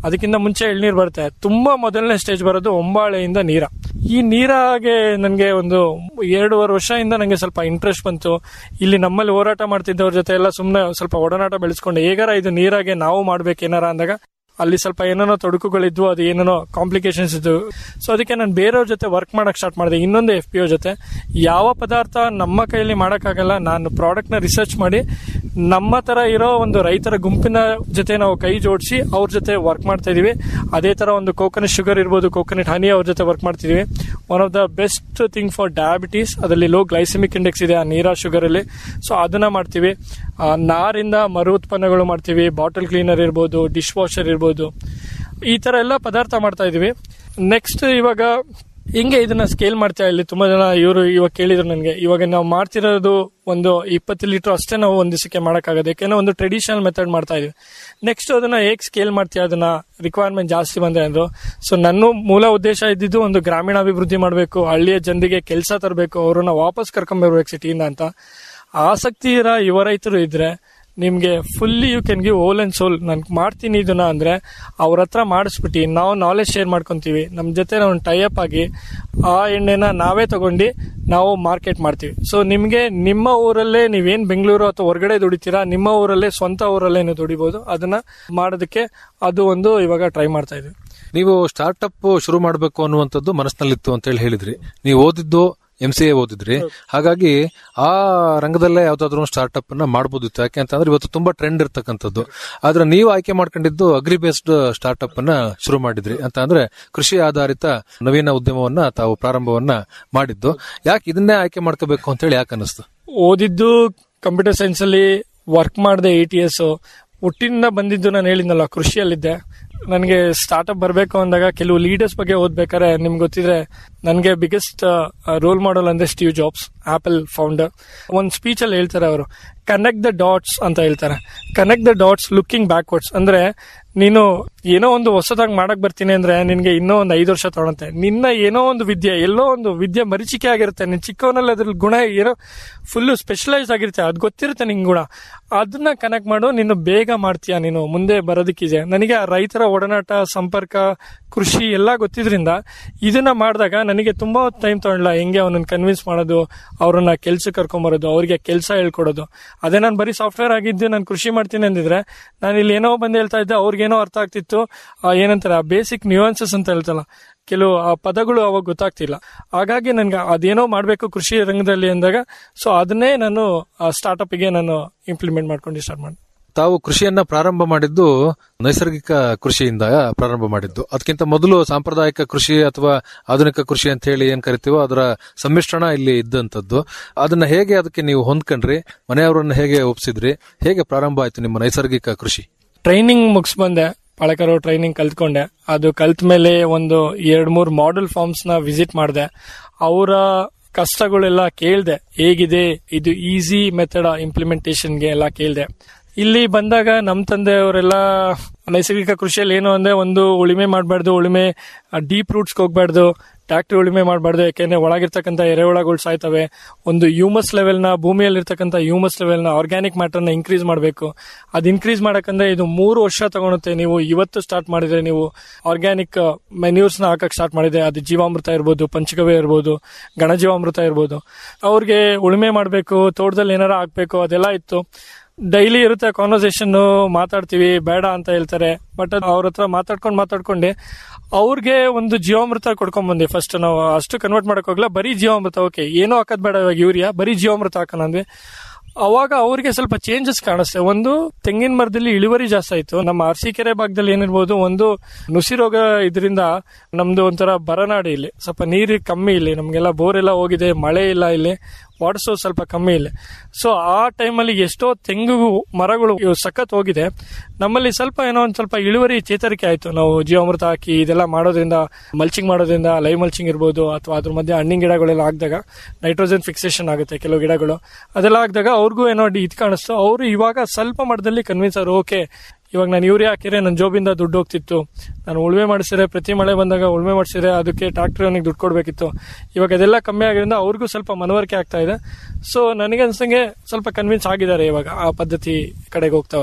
ಅದಕ್ಕಿಂತ ಮುಂಚೆ ಎಳ್ನೀರು ಬರುತ್ತೆ ತುಂಬಾ ಮೊದಲನೇ ಸ್ಟೇಜ್ ಬರೋದು ಒಂಬಾಳೆಯಿಂದ ನೀರ ಈ ನೀರಾಗೆ ನನಗೆ ಒಂದು ಎರಡೂವರೆ ವರ್ಷದಿಂದ ನನಗೆ ಸ್ವಲ್ಪ ಇಂಟ್ರೆಸ್ಟ್ ಬಂತು ಇಲ್ಲಿ ನಮ್ಮಲ್ಲಿ ಹೋರಾಟ ಮಾಡ್ತಿದ್ದವ್ರ ಜೊತೆ ಎಲ್ಲ ಸುಮ್ಮನೆ ಸ್ವಲ್ಪ ಒಡನಾಟ ಬೆಳೆಸ್ಕೊಂಡು ಹೇಗಾರ ಇದು ನೀರಾಗೆ ನಾವು ಮಾಡ್ಬೇಕು ಏನಾರ ಅಂದಾಗ ಅಲ್ಲಿ ಸ್ವಲ್ಪ ಏನೇನೋ ತೊಡಕುಗಳಿದ್ವು ಅದು ಏನೇನೋ ಕಾಂಪ್ಲಿಕೇಶನ್ಸ್ ಇದ್ವು ಸೊ ಅದಕ್ಕೆ ನಾನು ಬೇರೆಯವ್ರ ಜೊತೆ ವರ್ಕ್ ಮಾಡಕ್ ಸ್ಟಾರ್ಟ್ ಮಾಡಿದೆ ಇನ್ನೊಂದು ಎಫ್ ಪಿ ಒ ಜೊತೆ ಯಾವ ಪದಾರ್ಥ ನಮ್ಮ ಕೈಯಲ್ಲಿ ಮಾಡೋಕ್ಕಾಗಲ್ಲ ನಾನು ಪ್ರಾಡಕ್ಟ್ನ ರಿಸರ್ಚ್ ಮಾಡಿ ನಮ್ಮ ತರ ಇರೋ ಒಂದು ರೈತರ ಗುಂಪಿನ ಜೊತೆ ನಾವು ಕೈ ಜೋಡಿಸಿ ಅವ್ರ ಜೊತೆ ವರ್ಕ್ ಮಾಡ್ತಾ ಇದೀವಿ ಅದೇ ತರ ಒಂದು ಕೋಕೋನಟ್ ಶುಗರ್ ಇರ್ಬೋದು ಕೋಕೋನಟ್ ಹನಿ ಅವ್ರ ಜೊತೆ ವರ್ಕ್ ಮಾಡ್ತಿದೀವಿ one of the best thing for diabetes ಅದರಲ್ಲಿ ಲೋ ಗ್ಲೈಸೆಮಿಕ್ ಇಂಡೆಕ್ಸ್ ಇದೆ ಆ ನೀರಾ ಶುಗರ್ ಅಲ್ಲಿ ಸೊ ಅದನ್ನ ಮಾಡ್ತೀವಿ ಆ, ನಾರಿಂದ ಮರು ಉತ್ಪನ್ನಗಳು ಮಾಡ್ತೀವಿ ಬಾಟಲ್ ಕ್ಲೀನರ್ ಇರ್ಬೋದು ಡಿಶ್ ವಾಷರ್ ಇರ್ಬೋದು ಈ ತರ ಎಲ್ಲ ಪದಾರ್ಥ ಮಾಡ್ತಾ ಇದೀವಿ ನೆಕ್ಸ್ಟ್ ಇವಾಗ ಹಿಂಗೆ ಇದನ್ನ ಸ್ಕೇಲ್ ಮಾಡ್ತಾ ಇಲ್ಲಿ ತುಂಬಾ ಜನ ಇವರು ಇವಾಗ ಕೇಳಿದ್ರು ನನಗೆ ಇವಾಗ ನಾವು ಮಾಡ್ತಿರೋದು ಒಂದು ಇಪ್ಪತ್ತು ಲೀಟರ್ ಅಷ್ಟೇ ನಾವು ಒಂದ್ ದಿವಸಕ್ಕೆ ಮಾಡೋಕ್ಕಾಗದು ಯಾಕೆಂದ್ರೆ ಒಂದು ಟ್ರೆಡಿಷನಲ್ ಮೆಥಡ್ ಮಾಡ್ತಾ ಇದೀವಿ ನೆಕ್ಸ್ಟ್ ಅದನ್ನ ಹೇಗೆ ಸ್ಕೇಲ್ ಮಾಡ್ತೀವಿ ಅದನ್ನ ರಿಕ್ವೈರ್ಮೆಂಟ್ ಜಾಸ್ತಿ ಬಂದ್ರೆ ಅಂದ್ರು ಸೊ ನನ್ನ ಮೂಲ ಉದ್ದೇಶ ಇದ್ದಿದ್ದು ಒಂದು ಗ್ರಾಮೀಣಾಭಿವೃದ್ಧಿ ಮಾಡಬೇಕು ಹಳ್ಳಿಯ ಜನರಿಗೆ ಕೆಲಸ ತರಬೇಕು ಅವ್ರನ್ನ ವಾಪಸ್ ಕರ್ಕೊಂಡ್ಬರ್ಬೇಕು ಸಿಟಿಯಿಂದ ಅಂತ ಆಸಕ್ತಿ ಇರೋ ಯುವ ರೈತರು ಇದ್ರೆ ನಿಮ್ಗೆ fully you can give whole and soul ನಾನು ಮಾಡ್ತೀನಿ ಇದನ್ನ ಅಂದ್ರೆ ಅವ್ರ ಹತ್ರ ಮಾಡಿಸ್ಬಿಟ್ಟು ನಾವು ನಾಲೆಜ್ ಶೇರ್ ಮಾಡ್ಕೊಂತೀವಿ ನಮ್ಮ ಜೊತೆ ನಾವು ಟೈಅಪ್ ಆಗಿ ಆ ಎಣ್ಣೆನ ನಾವೇ ತಗೊಂಡು ನಾವು ಮಾರ್ಕೆಟ್ ಮಾಡ್ತೀವಿ ಸೊ ನಿಮ್ಗೆ ನಿಮ್ಮ ಊರಲ್ಲೇ ನೀವೇನ್ ಬೆಂಗಳೂರು ಅಥವಾ ಹೊರಗಡೆ ದುಡಿತೀರಾ ನಿಮ್ಮ ಊರಲ್ಲೇ ಸ್ವಂತ ಊರಲ್ಲೇ ನೀವು ದುಡಿಬಹುದು ಅದನ್ನ ಮಾಡೋದಕ್ಕೆ ಅದು ಒಂದು ಇವಾಗ ಟ್ರೈ ಮಾಡ್ತಾ ಇದೀವಿ ನೀವು ಸ್ಟಾರ್ಟ್ಅಪ್ ಶುರು ಮಾಡಬೇಕು ಅನ್ನುವಂಥದ್ದು ಮನಸ್ಸಿನಲ್ಲಿತ್ತು ಅಂತ ಹೇಳಿ ಹೇಳಿದ್ರಿ ನೀವು ಓದಿದ್ದು ಎಂ ಸಿ ಎ ಓದಿದ್ರಿ ಹಾಗಾಗಿ ಆ ರಂಗದಲ್ಲೇ ಯಾವ್ದಾದ್ರು ಸ್ಟಾರ್ಟ್ಅಪ್ ಅನ್ನ ಮಾಡಬಹುದಿತ್ತು ಯಾಕೆ ಅಂತಂದ್ರೆ ಇವತ್ತು ತುಂಬಾ ಟ್ರೆಂಡ್ ಇರ್ತಕ್ಕಂಥದ್ದು ಆದ್ರೆ ನೀವು ಆಯ್ಕೆ ಮಾಡ್ಕೊಂಡಿದ್ದು ಅಗ್ರಿ ಬೇಸ್ಡ್ ಸ್ಟಾರ್ಟ್ಅಪ್ ಅನ್ನ ಶುರು ಮಾಡಿದ್ರಿ ಅಂತ ಅಂದ್ರೆ ಕೃಷಿ ಆಧಾರಿತ ನವೀನ ಉದ್ಯಮವನ್ನ ತಾವು ಪ್ರಾರಂಭವನ್ನ ಮಾಡಿದ್ದು ಯಾಕೆ ಇದನ್ನೇ ಆಯ್ಕೆ ಮಾಡ್ಕೋಬೇಕು ಅಂತ ಹೇಳಿ ಯಾಕೆ ಅನಿಸ್ತು ಓದಿದ್ದು ಕಂಪ್ಯೂಟರ್ ಸೈನ್ಸ್ ಅಲ್ಲಿ ವರ್ಕ್ ಮಾಡಿದೆ ಎ ಟಿ ಎಸ್ ಹುಟ್ಟಿನಿಂದ ಬಂದಿದ್ದು ನಾನು ಹೇಳಿದ್ನಲ್ಲ ಕೃಷಿಯಲ್ಲಿದ್ದೆ ನನಗೆ ಸ್ಟಾರ್ಟ್ಅಪ್ ಬರಬೇಕು ಅಂದಾಗ ಕೆಲವು ಲೀಡರ್ಸ್ ಬಗ್ಗೆ ಓದ್ಬೇಕಾದ್ರೆ ನಿಮ್ಗೆ ಗೊತ್ತಿದ್ರೆ ನನಗೆ ಬಿಗ್ಗೆಸ್ಟ್ ರೋಲ್ ಮಾಡೆಲ್ ಅಂದ್ರೆ ಸ್ಟೀವ್ ಜಾಬ್ಸ್ ಆಪಲ್ ಫೌಂಡರ್ ಒಂದು ಸ್ಪೀಚ್ ಅಲ್ಲಿ ಹೇಳ್ತಾರೆ ಅವರು ಕನೆಕ್ಟ್ ದ ಡಾಟ್ಸ್ ಅಂತ ಹೇಳ್ತಾರೆ connect the dots looking backwards ಅಂದ್ರೆ ನೀನು ಏನೋ ಒಂದು ಹೊಸದಾಗಿ ಮಾಡಕ್ ಬರ್ತೀನಿ ಅಂದ್ರೆ ನಿನ್ಗೆ ಇನ್ನೂ ಒಂದು ಐದು ವರ್ಷ ತಗೊಳುತ್ತೆ ನಿನ್ನ ಏನೋ ಒಂದು ವಿದ್ಯೆ ಎಲ್ಲೋ ಒಂದು ವಿದ್ಯೆ ಮರೀಚಿಕೆ ಆಗಿರುತ್ತೆ ನಿನ್ ಚಿಕ್ಕವನಲ್ಲಿ ಅದ್ರ ಗುಣ ಏನೋ ಫುಲ್ ಸ್ಪೆಷಲೈಸ್ ಆಗಿರುತ್ತೆ ಅದು ಗೊತ್ತಿರುತ್ತೆ ನಿನ್ ಗುಣ ಅದನ್ನ ಕನೆಕ್ಟ್ ಮಾಡು ನೀನು ಬೇಗ ಮಾಡ್ತೀಯ ನೀನು ಮುಂದೆ ಬರೋದಕ್ಕಿದೆ ನನಗೆ ಆ ರೈತರ ಒಡನಾಟ ಸಂಪರ್ಕ ಕೃಷಿ ಎಲ್ಲ ಗೊತ್ತಿದ್ರಿಂದ ಇದನ್ನ ಮಾಡಿದಾಗ ನನಗೆ ತುಂಬಾ ಟೈಮ್ ತಗೊಳ್ಳ ಹೆಂಗೆ ಅವನನ್ನ ಕನ್ವಿನ್ಸ್ ಮಾಡೋದು ಅವ್ರನ್ನ ಕೆಲ್ಸಕ್ಕೆ ಕರ್ಕೊಂಬರೋದು ಅವ್ರಿಗೆ ಕೆಲಸ ಹೇಳ್ಕೊಡೋದು ಅದೇ ನಾನು ಬರೀ ಸಾಫ್ಟ್ವೇರ್ ಆಗಿದ್ದು ನಾನು ಕೃಷಿ ಮಾಡ್ತೀನಿ ಅಂದಿದ್ರೆ ನಾನು ಇಲ್ಲಿ ಏನೋ ಬಂದು ಹೇಳ್ತಾ ಇದ್ದೆ ಅವ್ರಿಗೇನೋ ಅರ್ಥ ಆಗ್ತಿತ್ತು ಆ, ಏನಂತಾರೆ ಆ ಬೇಸಿಕ್ ನ್ಯೂಯನ್ಸಸ್ ಅಂತ ಹೇಳ್ತಲ್ಲ ಕೆಲವು ಆ ಪದಗಳು ಅವಾಗ ಗೊತ್ತಾಗ್ತಿಲ್ಲ ಹಾಗಾಗಿ ನನ್ಗೆ ಅದೇನೋ ಮಾಡಬೇಕು ಕೃಷಿ ರಂಗದಲ್ಲಿ ಅಂದಾಗ ಸೊ ಅದನ್ನೇ ನಾನು ಸ್ಟಾರ್ಟ್ಅಪ್ಗೆ ನಾನು ಇಂಪ್ಲಿಮೆಂಟ್ ಮಾಡ್ಕೊಂಡು ಸ್ಟಾರ್ಟ್ ಮಾಡಿ ತಾವು ಕೃಷಿಯನ್ನ ಪ್ರಾರಂಭ ಮಾಡಿದ್ದು ನೈಸರ್ಗಿಕ ಕೃಷಿಯಿಂದ ಪ್ರಾರಂಭ ಮಾಡಿದ್ದು ಅದಕ್ಕಿಂತ ಮೊದಲು ಸಾಂಪ್ರದಾಯಿಕ ಕೃಷಿ ಅಥವಾ ಆಧುನಿಕ ಕೃಷಿ ಅಂತ ಹೇಳಿ ಏನ್ ಕರಿತೀವೋ ಅದರ ಸಮ್ಮಿಶ್ರಣ ಇಲ್ಲಿ ಇದ್ದಂತದ್ದು ಅದನ್ನ ಹೇಗೆ ಅದಕ್ಕೆ ನೀವು ಹೊಂದ್ಕೊಂಡ್ರಿ ಮನೆಯವರನ್ನ ಹೇಗೆ ಒಪ್ಸಿದ್ರಿ ಹೇಗೆ ಪ್ರಾರಂಭ ಆಯ್ತು ನಿಮ್ಮ ನೈಸರ್ಗಿಕ ಕೃಷಿ ಟ್ರೈನಿಂಗ್ ಮುಗಿಸ್ ಬಂದೆ ಪಾಳಕರು ಟ್ರೈನಿಂಗ್ ಕಲ್ತ್ಕೊಂಡೆ ಅದು ಕಲ್ತ ಮೇಲೆ ಒಂದು ಎರಡ್ ಮೂರ್ ಮಾಡೆಲ್ ಫಾರ್ಮ್ಸ್ ನ ವಿಸಿಟ್ ಮಾಡಿದೆ ಅವರ ಕಷ್ಟಗಳೆಲ್ಲ ಕೇಳ್ದೆ ಹೇಗಿದೆ ಇದು ಈಸಿ ಮೆಥಡ್ ಇಂಪ್ಲಿಮೆಂಟೇಷನ್ಗೆ ಎಲ್ಲ ಕೇಳ್ದೆ ಇಲ್ಲಿ ಬಂದಾಗ ನಮ್ಮ ತಂದೆಯವರೆಲ್ಲ ನೈಸರ್ಗಿಕ ಕೃಷಿಯಲ್ಲಿ ಏನು ಅಂದ್ರೆ ಒಂದು ಉಳಿಮೆ ಮಾಡಬಾರ್ದು ಉಳಿಮೆ ಡೀಪ್ ರೂಟ್ಸ್ಗೆ ಹೋಗ್ಬಾರ್ದು ಟ್ಯಾಕ್ಟ್ರಿ ಉಳಿಮೆ ಮಾಡಬಾರ್ದು ಯಾಕೆಂದ್ರೆ ಒಳಗಿರ್ತಕ್ಕಂಥ ಎರೆಹುಳಗಳು ಸಾಯ್ತವೆ ಒಂದು ಹ್ಯೂಮಸ್ ಲೆವೆಲ್ನ ಭೂಮಿಯಲ್ಲಿರ್ತಕ್ಕಂಥ ಹ್ಯೂಮಸ್ ಲೆವೆಲ್ನ ಆರ್ಗ್ಯಾನಿಕ್ ಮ್ಯಾಟರ್ನ ಇನ್ಕ್ರೀಸ್ ಮಾಡಬೇಕು ಅದು ಇನ್ಕ್ರೀಸ್ ಮಾಡಕ್ಕಂದ್ರೆ ಇದು ಮೂರು ವರ್ಷ ತಗೊಳುತ್ತೆ ನೀವು ಇವತ್ತು ಸ್ಟಾರ್ಟ್ ಮಾಡಿದ್ರೆ ನೀವು ಆರ್ಗ್ಯಾನಿಕ್ ಮೆನ್ಯೂರ್ಸ್ನ ಹಾಕಕ್ ಸ್ಟಾರ್ಟ್ ಮಾಡಿದ್ರೆ ಅದು ಜೀವಾಮೃತ ಇರ್ಬೋದು ಪಂಚಗವ್ಯ ಇರ್ಬೋದು ಗಣಜೀವಾಮೃತ ಇರ್ಬೋದು ಅವ್ರಿಗೆ ಉಳುಮೆ ಮಾಡಬೇಕು ತೋಟದಲ್ಲಿ ಏನಾರ ಹಾಕ್ಬೇಕು ಅದೆಲ್ಲ ಇತ್ತು ಡೈಲಿ ಇರುತ್ತೆ ಕಾನ್ವರ್ಸೇಷನ್ ಮಾತಾಡ್ತೀವಿ ಬೇಡ ಅಂತ ಹೇಳ್ತಾರೆ ಬಟ್ ಅವ್ರ ಹತ್ರ ಮಾತಾಡ್ಕೊಂಡು ಮಾತಾಡ್ಕೊಂಡೆ ಅವ್ರಿಗೆ ಒಂದು ಜೀವಾಮೃತ ಕೊಡ್ಕೊಂಡ್ ಬಂದೆ ಫಸ್ಟ್ ನಾವು ಅಷ್ಟು ಕನ್ವರ್ಟ್ ಮಾಡಕ್ ಹೋಗ್ಲ ಬರೀ ಜೀವಾಮೃತ ಓಕೆ ಏನೋ ಹಾಕೋದ್ ಬೇಡ ಇವಾಗ ಯೂರಿಯಾ ಬರೀ ಜೀವಾಮೃತ ಹಾಕೋಣ ಅಂದ್ವಿ ಅವಾಗ ಅವ್ರಿಗೆ ಸ್ವಲ್ಪ ಚೇಂಜಸ್ ಕಾಣಿಸ್ತೆ ಒಂದು ತೆಂಗಿನ ಮರದಲ್ಲಿ ಇಳುವರಿ ಜಾಸ್ತಿ ಆಯ್ತು ನಮ್ಮ ಅರಸೀಕೆರೆ ಭಾಗದಲ್ಲಿ ಏನಿರ್ಬೋದು ಒಂದು ನುಸಿ ರೋಗ ಇದರಿಂದ ನಮ್ದು ಒಂಥರ ಬರನಾಡು ಇಲ್ಲಿ ಸ್ವಲ್ಪ ನೀರು ಕಮ್ಮಿ ಇಲ್ಲಿ ನಮ್ಗೆಲ್ಲ ಬೋರ್ ಎಲ್ಲ ಹೋಗಿದೆ ಮಳೆ ಇಲ್ಲ ಇಲ್ಲಿ ವಾಟರ್ ಸೋರ್ಸ್ ಸ್ವಲ್ಪ ಕಮ್ಮಿ ಇಲ್ಲ ಸೊ ಆ ಟೈಮಲ್ಲಿ ಎಷ್ಟೋ ತೆಂಗು ಮರಗಳು ಇವು ಸಖತ್ ಹೋಗಿದೆ ನಮ್ಮಲ್ಲಿ ಸ್ವಲ್ಪ ಏನೋ ಒಂದು ಸ್ವಲ್ಪ ಇಳುವರಿ ಚೇತರಿಕೆ ಆಯ್ತು ನಾವು ಜೀವಾಮೃತ ಹಾಕಿ ಇದೆಲ್ಲ ಮಾಡೋದ್ರಿಂದ ಮಲ್ಚಿಂಗ್ ಮಾಡೋದ್ರಿಂದ ಲೈವ್ ಮಲ್ಚಿಂಗ್ ಇರ್ಬೋದು ಅಥವಾ ಅದ್ರ ಮಧ್ಯೆ ಹಣ್ಣಿನ ಗಿಡಗಳೆಲ್ಲ ಹಾಕಿದಾಗ ನೈಟ್ರೋಜನ್ ಫಿಕ್ಸೇಷನ್ ಆಗುತ್ತೆ ಕೆಲವು ಗಿಡಗಳು ಅದೆಲ್ಲ ಹಾಕಿದಾಗ ಅವ್ರಿಗೂ ಏನೋ ಇದು ಕಾಣಿಸ್ತು ಅವರು ಇವಾಗ ಸ್ವಲ್ಪ ಮಟ್ಟದಲ್ಲಿ ಕನ್ವಿನ್ಸ್ ಅವರು ಓಕೆ ಇವಾಗ ನಾನು ಯೂರಿಯಾ ಹಾಕಿದ್ರೆ ನನ್ನ ಜೋಬಿಂದ ದುಡ್ಡು ಹೋಗ್ತಿತ್ತು ನಾನು ಉಳುಮೆ ಮಾಡಿಸಿದ್ರೆ ಪ್ರತಿ ಮಳೆ ಬಂದಾಗ ಉಳುಮೆ ಮಾಡಿಸಿದ್ರೆ ಅದಕ್ಕೆ ಟ್ರಾಕ್ಟರ್ ಅವನಿಗೆ ದುಡ್ಡು ಕೊಡಬೇಕಿತ್ತು ಇವಾಗ ಅದೆಲ್ಲ ಕಮ್ಮಿ ಆಗಿರೋದ್ರಿಂದ ಅವ್ರಿಗೂ ಸ್ವಲ್ಪ ಮನವರಿಕೆ ಆಗ್ತಾ ಇದೆ ಸೊ ನನಗೆ ಅನ್ಸಂಗೆ ಸ್ವಲ್ಪ ಕನ್ವಿನ್ಸ್ ಆಗಿದ್ದಾರೆ ಇವಾಗ ಆ ಪದ್ಧತಿ ಕಡೆಗೆ ಹೋಗ್ತಾವ್ರು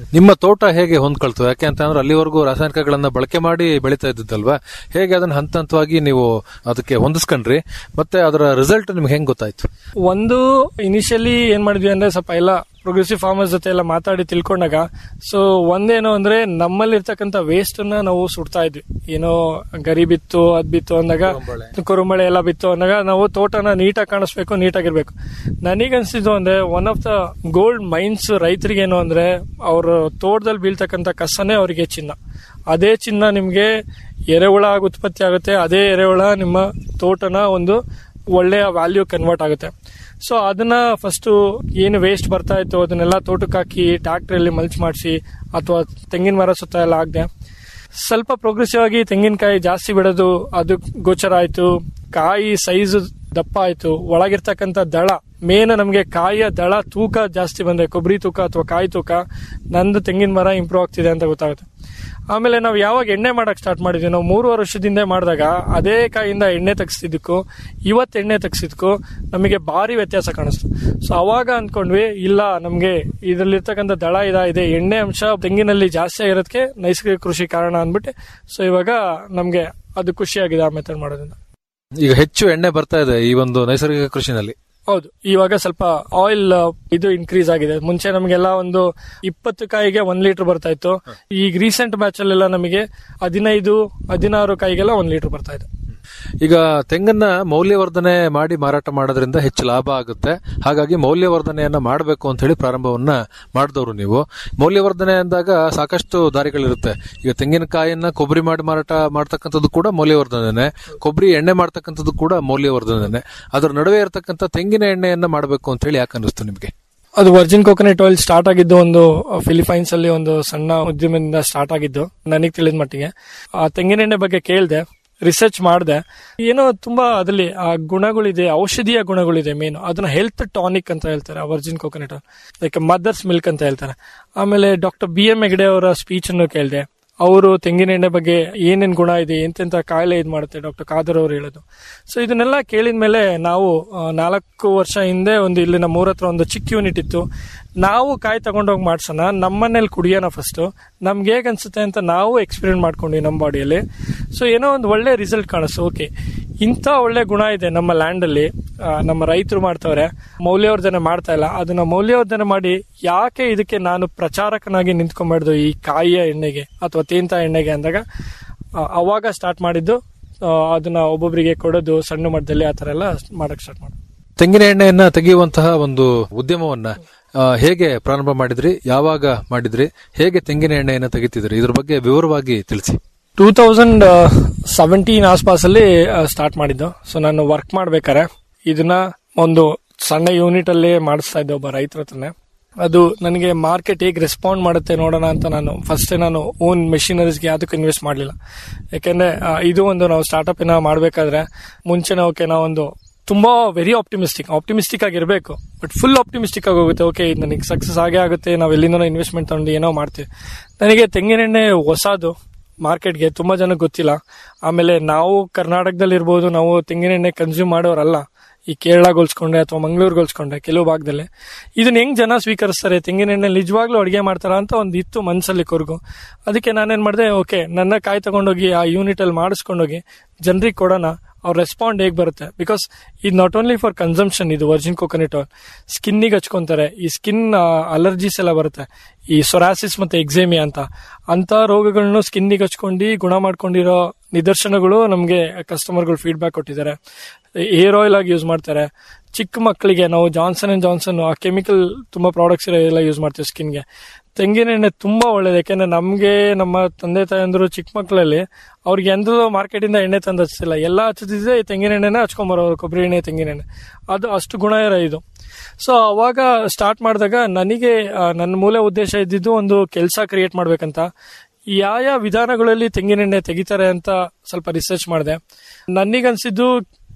ನಿಮ್ಮ ತೋಟ ಹೇಗೆ ಹೊಂದ್ಕೊಳ್ತು ಯಾಕೆ ಅಂತ ಅಂದ್ರೆ ಅಲ್ಲಿವರೆಗೂ ರಾಸಾಯನಿಕಗಳನ್ನ ಬಳಕೆ ಮಾಡಿ ಬೆಳೀತಾ ಇದ್ದಲ್ವಾ ಹೇಗೆ ಅದನ್ನ ಹಂತ ಹಂತವಾಗಿ ನೀವು ಅದಕ್ಕೆ ಹೊಂದಿಸ್ಕೊಂಡ್ರಿ ಮತ್ತೆ ಅದರ ರಿಸಲ್ಟ್ ನಿಮ್ಗೆ ಹೆಂಗ್ ಗೊತ್ತಾಯ್ತು ಒಂದು ಇನಿಷಿಯಲಿ ಏನ್ ಮಾಡಿದ್ವಿ ಅಂದ್ರೆ ಸ್ವಲ್ಪ ಎಲ್ಲ ಪ್ರೋಗ್ರೆಸಿವ್ ಫಾರ್ಮರ್ಸ್ ಜೊತೆ ಎಲ್ಲ ಮಾತಾಡಿ ತಿಳ್ಕೊಂಡಾಗ ಸೊ ಒಂದೇನು ಅಂದ್ರೆ ನಮ್ಮಲ್ಲಿ ಇರ್ತಕ್ಕಂಥ ವೇಸ್ಟ್ ಅನ್ನ ನಾವು ಸುಡ್ತಾ ಇದ್ವಿ ಏನೋ ಗರಿ ಬಿತ್ತು ಅದ್ ಬಿತ್ತು ಅಂದಾಗ ಕುರುಂಬಳೆ ಎಲ್ಲ ಬಿತ್ತು ಅಂದಾಗ ನಾವು ತೋಟನ ನೀಟಾಗಿ ಕಾಣಿಸ್ಬೇಕು ನೀಟಾಗಿರ್ಬೇಕು ನನಗನ್ಸಿದ್ದು ಅಂದ್ರೆ one of the gold mines ರೈತರಿಗೆ ಏನು ಅಂದ್ರೆ ಅವ್ರ ತೋಟದಲ್ಲಿ ಬೀಳ್ತಕ್ಕಂಥ ಕಸನೇ ಅವರಿಗೆ ಚಿನ್ನ ಅದೇ ಚಿನ್ನ ನಿಮ್ಗೆ ಎರೆಹುಳ ಆಗಿ ಉತ್ಪತ್ತಿ ಆಗುತ್ತೆ ಅದೇ ಎರೆಹುಳ ನಿಮ್ಮ ತೋಟನ ಒಂದು ಒಳ್ಳೆಯ ವ್ಯಾಲ್ಯೂ ಕನ್ವರ್ಟ್ ಆಗುತ್ತೆ ಸೊ ಅದನ್ನ ಫಸ್ಟ್ ಏನು ವೇಸ್ಟ್ ಬರ್ತಾ ಇತ್ತು ಅದನ್ನೆಲ್ಲ ತೋಟಕ್ಕೆ ಹಾಕಿ ಟ್ರಾಕ್ಟರ್ ಮಲ್ಚ್ ಮಾಡಿಸಿ ಅಥವಾ ತೆಂಗಿನ ಮರ ಸುತ್ತ ಎಲ್ಲ ಆಗದೆ ಸ್ವಲ್ಪ ಪ್ರೋಗ್ರೆಸಿವ್ ಆಗಿ ತೆಂಗಿನಕಾಯಿ ಜಾಸ್ತಿ ಬಿಡೋದು ಅದು ಗೋಚರ ಆಯ್ತು ಕಾಯಿ ಸೈಜ್ ದಪ್ಪ ಆಯ್ತು ಒಳಗಿರ್ತಕ್ಕಂಥ ದಳ ಮೇನ್ ನಮಗೆ ಕಾಯಿಯ ದಳ ತೂಕ ಜಾಸ್ತಿ ಬಂದೆ ಕೊಬ್ಬರಿ ತೂಕ ಅಥವಾ ಕಾಯಿ ತೂಕ ನಂದು ತೆಂಗಿನ ಮರ ಇಂಪ್ರೂವ್ ಆಗ್ತಿದೆ ಅಂತ ಗೊತ್ತಾಗುತ್ತೆ ಆಮೇಲೆ ನಾವು ಯಾವಾಗ ಎಣ್ಣೆ ಮಾಡಕ್ ಸ್ಟಾರ್ಟ್ ಮಾಡಿದ್ವಿ ನಾವು ಮೂರುವರೆ ವರ್ಷದಿಂದ ಮಾಡಿದಾಗ ಅದೇ ಕಾಯಿಂದ ಎಣ್ಣೆ ತೆಗಿಸ್ತಿದ್ದಕ್ಕೂ ಇವತ್ತು ಎಣ್ಣೆ ತೆಗ್ಸಿದ್ಕು ನಮಗೆ ಭಾರಿ ವ್ಯತ್ಯಾಸ ಕಾಣಿಸ್ತು ಸೊ ಅವಾಗ ಅಂದ್ಕೊಂಡ್ವಿ ಇಲ್ಲ ನಮಗೆ ಇದರಲ್ಲಿರ್ತಕ್ಕಂಥ ದಳ ಇದಾಗಿದೆ ಎಣ್ಣೆ ಅಂಶ ತೆಂಗಿನಲ್ಲಿ ಜಾಸ್ತಿ ಆಗಿರೋದಕ್ಕೆ ನೈಸರ್ಗಿಕ ಕೃಷಿ ಕಾರಣ ಅಂದ್ಬಿಟ್ಟು ಸೊ ಇವಾಗ ನಮಗೆ ಅದು ಖುಷಿಯಾಗಿದೆ ಆ ಮೆಥಡ್ ಮಾಡೋದ್ರಿಂದ ಈಗ ಹೆಚ್ಚು ಎಣ್ಣೆ ಬರ್ತಾ ಇದೆ ಈ ಒಂದು ನೈಸರ್ಗಿಕ ಕೃಷಿನಲ್ಲಿ ಹೌದು ಇವಾಗ ಸ್ವಲ್ಪ ಆಯಿಲ್ ಇದು ಇನ್ಕ್ರೀಸ್ ಆಗಿದೆ ಮುಂಚೆ ನಮಗೆಲ್ಲ ಒಂದು ಇಪ್ಪತ್ತು ಕಾಯಿಗೆ ಒಂದ್ ಲೀಟರ್ ಬರ್ತಾ ಇತ್ತು ಈಗ ರೀಸೆಂಟ್ ಬ್ಯಾಚ್ ಅಲ್ಲೆಲ್ಲ ನಮಗೆ ಹದಿನೈದು ಹದಿನಾರು ಕಾಯಿಗೆಲ್ಲ ಒಂದ್ ಲೀಟರ್ ಬರ್ತಾ ಇದೆ ಈಗ ತೆಂಗನ್ನ ಮೌಲ್ಯವರ್ಧನೆ ಮಾಡಿ ಮಾರಾಟ ಮಾಡೋದ್ರಿಂದ ಹೆಚ್ಚು ಲಾಭ ಆಗುತ್ತೆ ಹಾಗಾಗಿ ಮೌಲ್ಯವರ್ಧನೆಯನ್ನ ಮಾಡಬೇಕು ಅಂತ ಹೇಳಿ ಪ್ರಾರಂಭವನ್ನ ಮಾಡಿದವರು ನೀವು ಮೌಲ್ಯವರ್ಧನೆ ಅಂದಾಗ ಸಾಕಷ್ಟು ದಾರಿಗಳಿರುತ್ತೆ ಈಗ ತೆಂಗಿನಕಾಯಿಯನ್ನ ಕೊಬ್ಬರಿ ಮಾಡಿ ಮಾರಾಟ ಮಾಡ್ತಕ್ಕಂಥದ್ದು ಕೂಡ ಮೌಲ್ಯವರ್ಧನೆ ಕೊಬ್ಬರಿ ಎಣ್ಣೆ ಮಾಡ್ತಕ್ಕಂಥದ್ದು ಕೂಡ ಮೌಲ್ಯವರ್ಧನೆ ಅದರ ನಡುವೆ ಇರತಕ್ಕಂಥ ತೆಂಗಿನ ಎಣ್ಣೆಯನ್ನ ಮಾಡಬೇಕು ಅಂತ ಹೇಳಿ ಯಾಕೆ ಅನ್ನಿಸ್ತು ನಿಮಗೆ ಅದು ವರ್ಜಿನ್ ಕೋಕೋನಟ್ ಆಯಿಲ್ ಸ್ಟಾರ್ಟ್ ಆಗಿದ್ದು ಒಂದು ಫಿಲಿಪೈನ್ಸ್ ಅಲ್ಲಿ ಒಂದು ಸಣ್ಣ ಉದ್ಯಮದಿಂದ ಸ್ಟಾರ್ಟ್ ಆಗಿದ್ದು ನನಗೆ ತಿಳಿದ ಮಟ್ಟಿಗೆ ಆ ತೆಂಗಿನೆಣ್ಣೆ ಬಗ್ಗೆ ಕೇಳಿದೆ ರಿಸರ್ಚ್ ಮಾಡಿದೆ ಏನೋ ತುಂಬಾ ಅದರಲ್ಲಿ ಆ ಗುಣಗಳಿದೆ ಔಷಧೀಯ ಗುಣಗಳಿದೆ ಮೇನ್ ಅದನ್ನ ಹೆಲ್ತ್ ಟಾನಿಕ್ ಅಂತ ಹೇಳ್ತಾರೆ virgin coconut like mother's milk ಅಂತ ಹೇಳ್ತಾರೆ ಆಮೇಲೆ ಡಾಕ್ಟರ್ ಬಿ ಎಂ ಹೆಗ್ಡೆ ಅವರ ಸ್ಪೀಚ್ ಅನ್ನು ಕೇಳಿದೆ ಅವರು ತೆಂಗಿನ ಎಣ್ಣೆ ಬಗ್ಗೆ ಏನೇನ್ ಗುಣ ಇದೆ ಎಂತೆಂತ ಕಾಯಿಲೆ ಇದು ಮಾಡುತ್ತೆ ಡಾಕ್ಟರ್ ಖಾದರ್ ಅವರು ಹೇಳೋದು ಸೊ ಇದನ್ನೆಲ್ಲ ಕೇಳಿದ ಮೇಲೆ ನಾವು ಆ, ನಾಲ್ಕು ವರ್ಷ ಹಿಂದೆ ಒಂದು ಇಲ್ಲಿ ನಮ್ಮ ಊರ ಹತ್ರ ಒಂದು ಚಿಕ್ಕ ಯೂನಿಟ್ ಇತ್ತು ನಾವು ಕಾಯಿ ತಗೊಂಡೋಗಿ ಮಾಡ್ಸೋಣ ನಮ್ಮನೇಲಿ ಕುಡಿಯೋಣ ಫಸ್ಟ್ ನಮ್ಗೆ ಹೇಗೆ ಅನ್ಸುತ್ತೆ ಅಂತ ನಾವು ಎಕ್ಸ್ಪೀರಿಯನ್ಸ್ ಮಾಡ್ಕೊಂಡ್ವಿ ನಮ್ಮ ಬಾಡಿಯಲ್ಲಿ ಸೊ ಏನೋ ಒಂದು ಒಳ್ಳೆ ರಿಸಲ್ಟ್ ಕಾಣಿಸ್ತು ಓಕೆ ಇಂಥ ಒಳ್ಳೆ ಗುಣ ಇದೆ ನಮ್ಮ ಲ್ಯಾಂಡ್ ಅಲ್ಲಿ ಆ, ನಮ್ಮ ರೈತರು ಮಾಡ್ತವ್ರೆ ಮೌಲ್ಯವರ್ಧನೆ ಮಾಡ್ತಾ ಇಲ್ಲ ಅದನ್ನ ಮೌಲ್ಯವರ್ಧನೆ ಮಾಡಿ ಯಾಕೆ ಇದಕ್ಕೆ ನಾನು ಪ್ರಚಾರಕನಾಗಿ ನಿಂತ್ಕೊಂಡ್ಬಾರ್ದು ಈ ಕಾಯಿಯ ಎಣ್ಣೆಗೆ ಅಥವಾ ತೇಂತ ಎಣ್ಣೆಗೆ ಅಂದಾಗ ಆ, ಅವಾಗ ಸ್ಟಾರ್ಟ್ ಮಾಡಿದ್ದು ಆ, ಅದನ್ನ ಒಬ್ಬೊಬ್ಬರಿಗೆ ಕೊಡೋದು ಸಣ್ಣ ಮಟ್ಟದಲ್ಲಿ ಆ ತರ ಎಲ್ಲ ಮಾಡಕ್ ಸ್ಟಾರ್ಟ್ ಮಾಡಿ ತೆಂಗಿನ ಎಣ್ಣೆಯನ್ನ ತೆಗೆಯುವಂತಹ ಒಂದು ಉದ್ಯಮವನ್ನ ಆ, ಹೇಗೆ ಪ್ರಾರಂಭ ಮಾಡಿದ್ರಿ ಯಾವಾಗ ಮಾಡಿದ್ರಿ ಹೇಗೆ ತೆಂಗಿನ ಎಣ್ಣೆಯನ್ನ ತೆಗಿತಿದ್ರಿ ಇದ್ರ ಬಗ್ಗೆ ವಿವರವಾಗಿ ತಿಳಿಸಿ ಟೂ ತೌಸಂಡ್ ಸೆವೆಂಟೀನ್ ಆಸ್ಪಾಸಲ್ಲಿ ಸ್ಟಾರ್ಟ್ ಮಾಡಿದ್ದು ಸೊ ನಾನು ವರ್ಕ್ ಮಾಡ್ಬೇಕಾರೆ ಇದನ್ನ ಒಂದು ಸಣ್ಣ ಯೂನಿಟ್ ಅಲ್ಲಿ ಮಾಡಿಸ್ತಾ ಇದ್ದೆ ಒಬ್ಬ ರೈತರ ಹತ್ರನೇ ಅದು ನನಗೆ ಮಾರ್ಕೆಟ್ ಹೇಗೆ ರೆಸ್ಪಾಂಡ್ ಮಾಡುತ್ತೆ ನೋಡೋಣ ಅಂತ ನಾನು ಫಸ್ಟ್ ನಾನು ಓನ್ ಮೆಷಿನರೀಸ್ಗೆ ಯಾವುದಕ್ಕೂ ಇನ್ವೆಸ್ಟ್ ಮಾಡಲಿಲ್ಲ ಯಾಕೆಂದ್ರೆ ಆ, ಇದು ಒಂದು ನಾವು ಸ್ಟಾರ್ಟ್ಅಪ್ ಏನ ಮಾಡಬೇಕಾದ್ರೆ ಮುಂಚೆನೇ ಓಕೆ ನಾವೊಂದು ತುಂಬಾ ವೆರಿ ಆಪ್ಟಿಮಿಸ್ಟಿಕ್ ಆಪ್ಟಿಮಿಸ್ಟಿಕ್ ಆಗಿರಬೇಕು ಬಟ್ ಫುಲ್ ಆಪ್ಟಿಮಿಸ್ಟಿಕ್ ಆಗಿ ಹೋಗುತ್ತೆ ಓಕೆ ಇದು ನನಗೆ ಸಕ್ಸಸ್ ಆಗೇ ಆಗುತ್ತೆ ನಾವು ಎಲ್ಲಿಂದನೋ ಇನ್ವೆಸ್ಟ್ಮೆಂಟ್ ತಗೊಂಡು ಏನೋ ಮಾಡ್ತೀವಿ ನನಗೆ ತೆಂಗಿನೆಣ್ಣೆ ಹೊಸದು ಮಾರ್ಕೆಟ್ಗೆ ತುಂಬಾ ಜನಕ್ಕೆ ಗೊತ್ತಿಲ್ಲ ಆಮೇಲೆ ನಾವು ಕರ್ನಾಟಕದಲ್ಲಿ ಇರ್ಬೋದು ನಾವು ತೆಂಗಿನೆಣ್ಣೆ ಕನ್ಸ್ಯೂಮ್ ಮಾಡೋರಲ್ಲ ಈ ಕೇರಳ ಹೋಲ್ಸ್ಕೊಂಡೆ ಅಥವಾ ಮಂಗಳೂರು ಹೋಲ್ಸ್ಕೊಂಡೆ ಕೆಲವು ಭಾಗದಲ್ಲಿ ಇದನ್ನ ಹೆಂಗ್ ಜನ ಸ್ವೀಕರಿಸ್ತಾರೆ ತೆಂಗಿನೆಣ್ಣೆ ನಿಜವಾಗ್ಲೂ ಅಡುಗೆ ಮಾಡ್ತಾರ ಅಂತ ಒಂದು ಇತ್ತು ಮನ್ಸಲ್ಲಿ ಕೊರಗು ಅದಕ್ಕೆ ನಾನೇನ್ ಮಾಡಿದೆ ಓಕೆ ನನ್ನ ಕಾಯಿ ತಗೊಂಡೋಗಿ ಆ ಯೂನಿಟ್ ಅಲ್ಲಿ ಮಾಡಿಸ್ಕೊಂಡೋಗಿ ಜನರಿಗೆ ಕೊಡೋಣ ಅವ್ರ ರೆಸ್ಪಾಂಡ್ ಹೇಗೆ ಬರುತ್ತೆ ಬಿಕಾಸ್ ಇದು ನಾಟ್ ಓನ್ಲಿ ಫಾರ್ ಕನ್ಸಂಪ್ಷನ್ ಇದು ವರ್ಜಿನ್ ಕೋಕೋನಟ್ ಆಯಿಲ್ ಸ್ಕಿನ್ನಿಗೆ ಹಚ್ಕೊಂತಾರೆ ಈ ಸ್ಕಿನ್ ಅಲರ್ಜೀಸ್ ಎಲ್ಲ ಬರುತ್ತೆ ಈ ಸೊರಾಸಿಸ್ ಮತ್ತೆ ಎಕ್ಸೇಮಿಯಾ ಅಂತ ಅಂತ ರೋಗಗಳನ್ನು ಸ್ಕಿನ್ನಿಗೆ ಹಚ್ಕೊಂಡು ಗುಣ ಮಾಡ್ಕೊಂಡಿರೋ ನಿದರ್ಶನಗಳು ನಮಗೆ ಕಸ್ಟಮರ್ಗಳು ಫೀಡ್ಬ್ಯಾಕ್ ಕೊಟ್ಟಿದ್ದಾರೆ ಹೇರ್ ಆಯಿಲ್ ಆಗಿ ಯೂಸ್ ಮಾಡ್ತಾರೆ ಚಿಕ್ಕ ಮಕ್ಕಳಿಗೆ ನಾವು ಜಾನ್ಸನ್ ಅಂಡ್ ಜಾನ್ಸನ್ ಆ ಕೆಮಿಕಲ್ ತುಂಬಾ ಪ್ರಾಡಕ್ಟ್ಸ್ ಎಲ್ಲ ಯೂಸ್ ಮಾಡ್ತೀವಿ ಸ್ಕಿನ್ಗೆ ತೆಂಗಿನ ಎಣ್ಣೆ ತುಂಬಾ ಒಳ್ಳೇದು ಯಾಕೆಂದ್ರೆ ನಮಗೆ ನಮ್ಮ ತಂದೆ ತಾಯಂದ್ರು ಚಿಕ್ಕ ಮಕ್ಕಳಲ್ಲಿ ಅವ್ರಿಗೆ ಎಂದೂ ಮಾರ್ಕೆಟಿಂದ ಎಣ್ಣೆ ತಂದು ಹಚ್ಚಿಲ್ಲ ಎಲ್ಲ ಹಚ್ಚದಿದ್ರೆ ಈ ತೆಂಗಿನ ಎಣ್ಣೆನ ಹಚ್ಕೊಂಬರೋರು ಕೊಬ್ಬರಿ ಎಣ್ಣೆ ತೆಂಗಿನ ಎಣ್ಣೆ ಅದು ಅಷ್ಟು ಗುಣ ಇರೋ ಇದು ಸೊ ಅವಾಗ ಸ್ಟಾರ್ಟ್ ಮಾಡಿದಾಗ ನನಗೆ ಆ, ನನ್ನ ಮೂಲ ಉದ್ದೇಶ ಇದ್ದಿದ್ದು ಒಂದು ಕೆಲಸ ಕ್ರಿಯೇಟ್ ಮಾಡ್ಬೇಕಂತ ಯಾವ ಯಾವ ವಿಧಾನಗಳಲ್ಲಿ ತೆಂಗಿನೆಣ್ಣೆ ತೆಗಿತಾರೆ ಅಂತ ಸ್ವಲ್ಪ ರಿಸರ್ಚ್ ಮಾಡಿದೆ ನನಗನ್ಸಿದ್ದು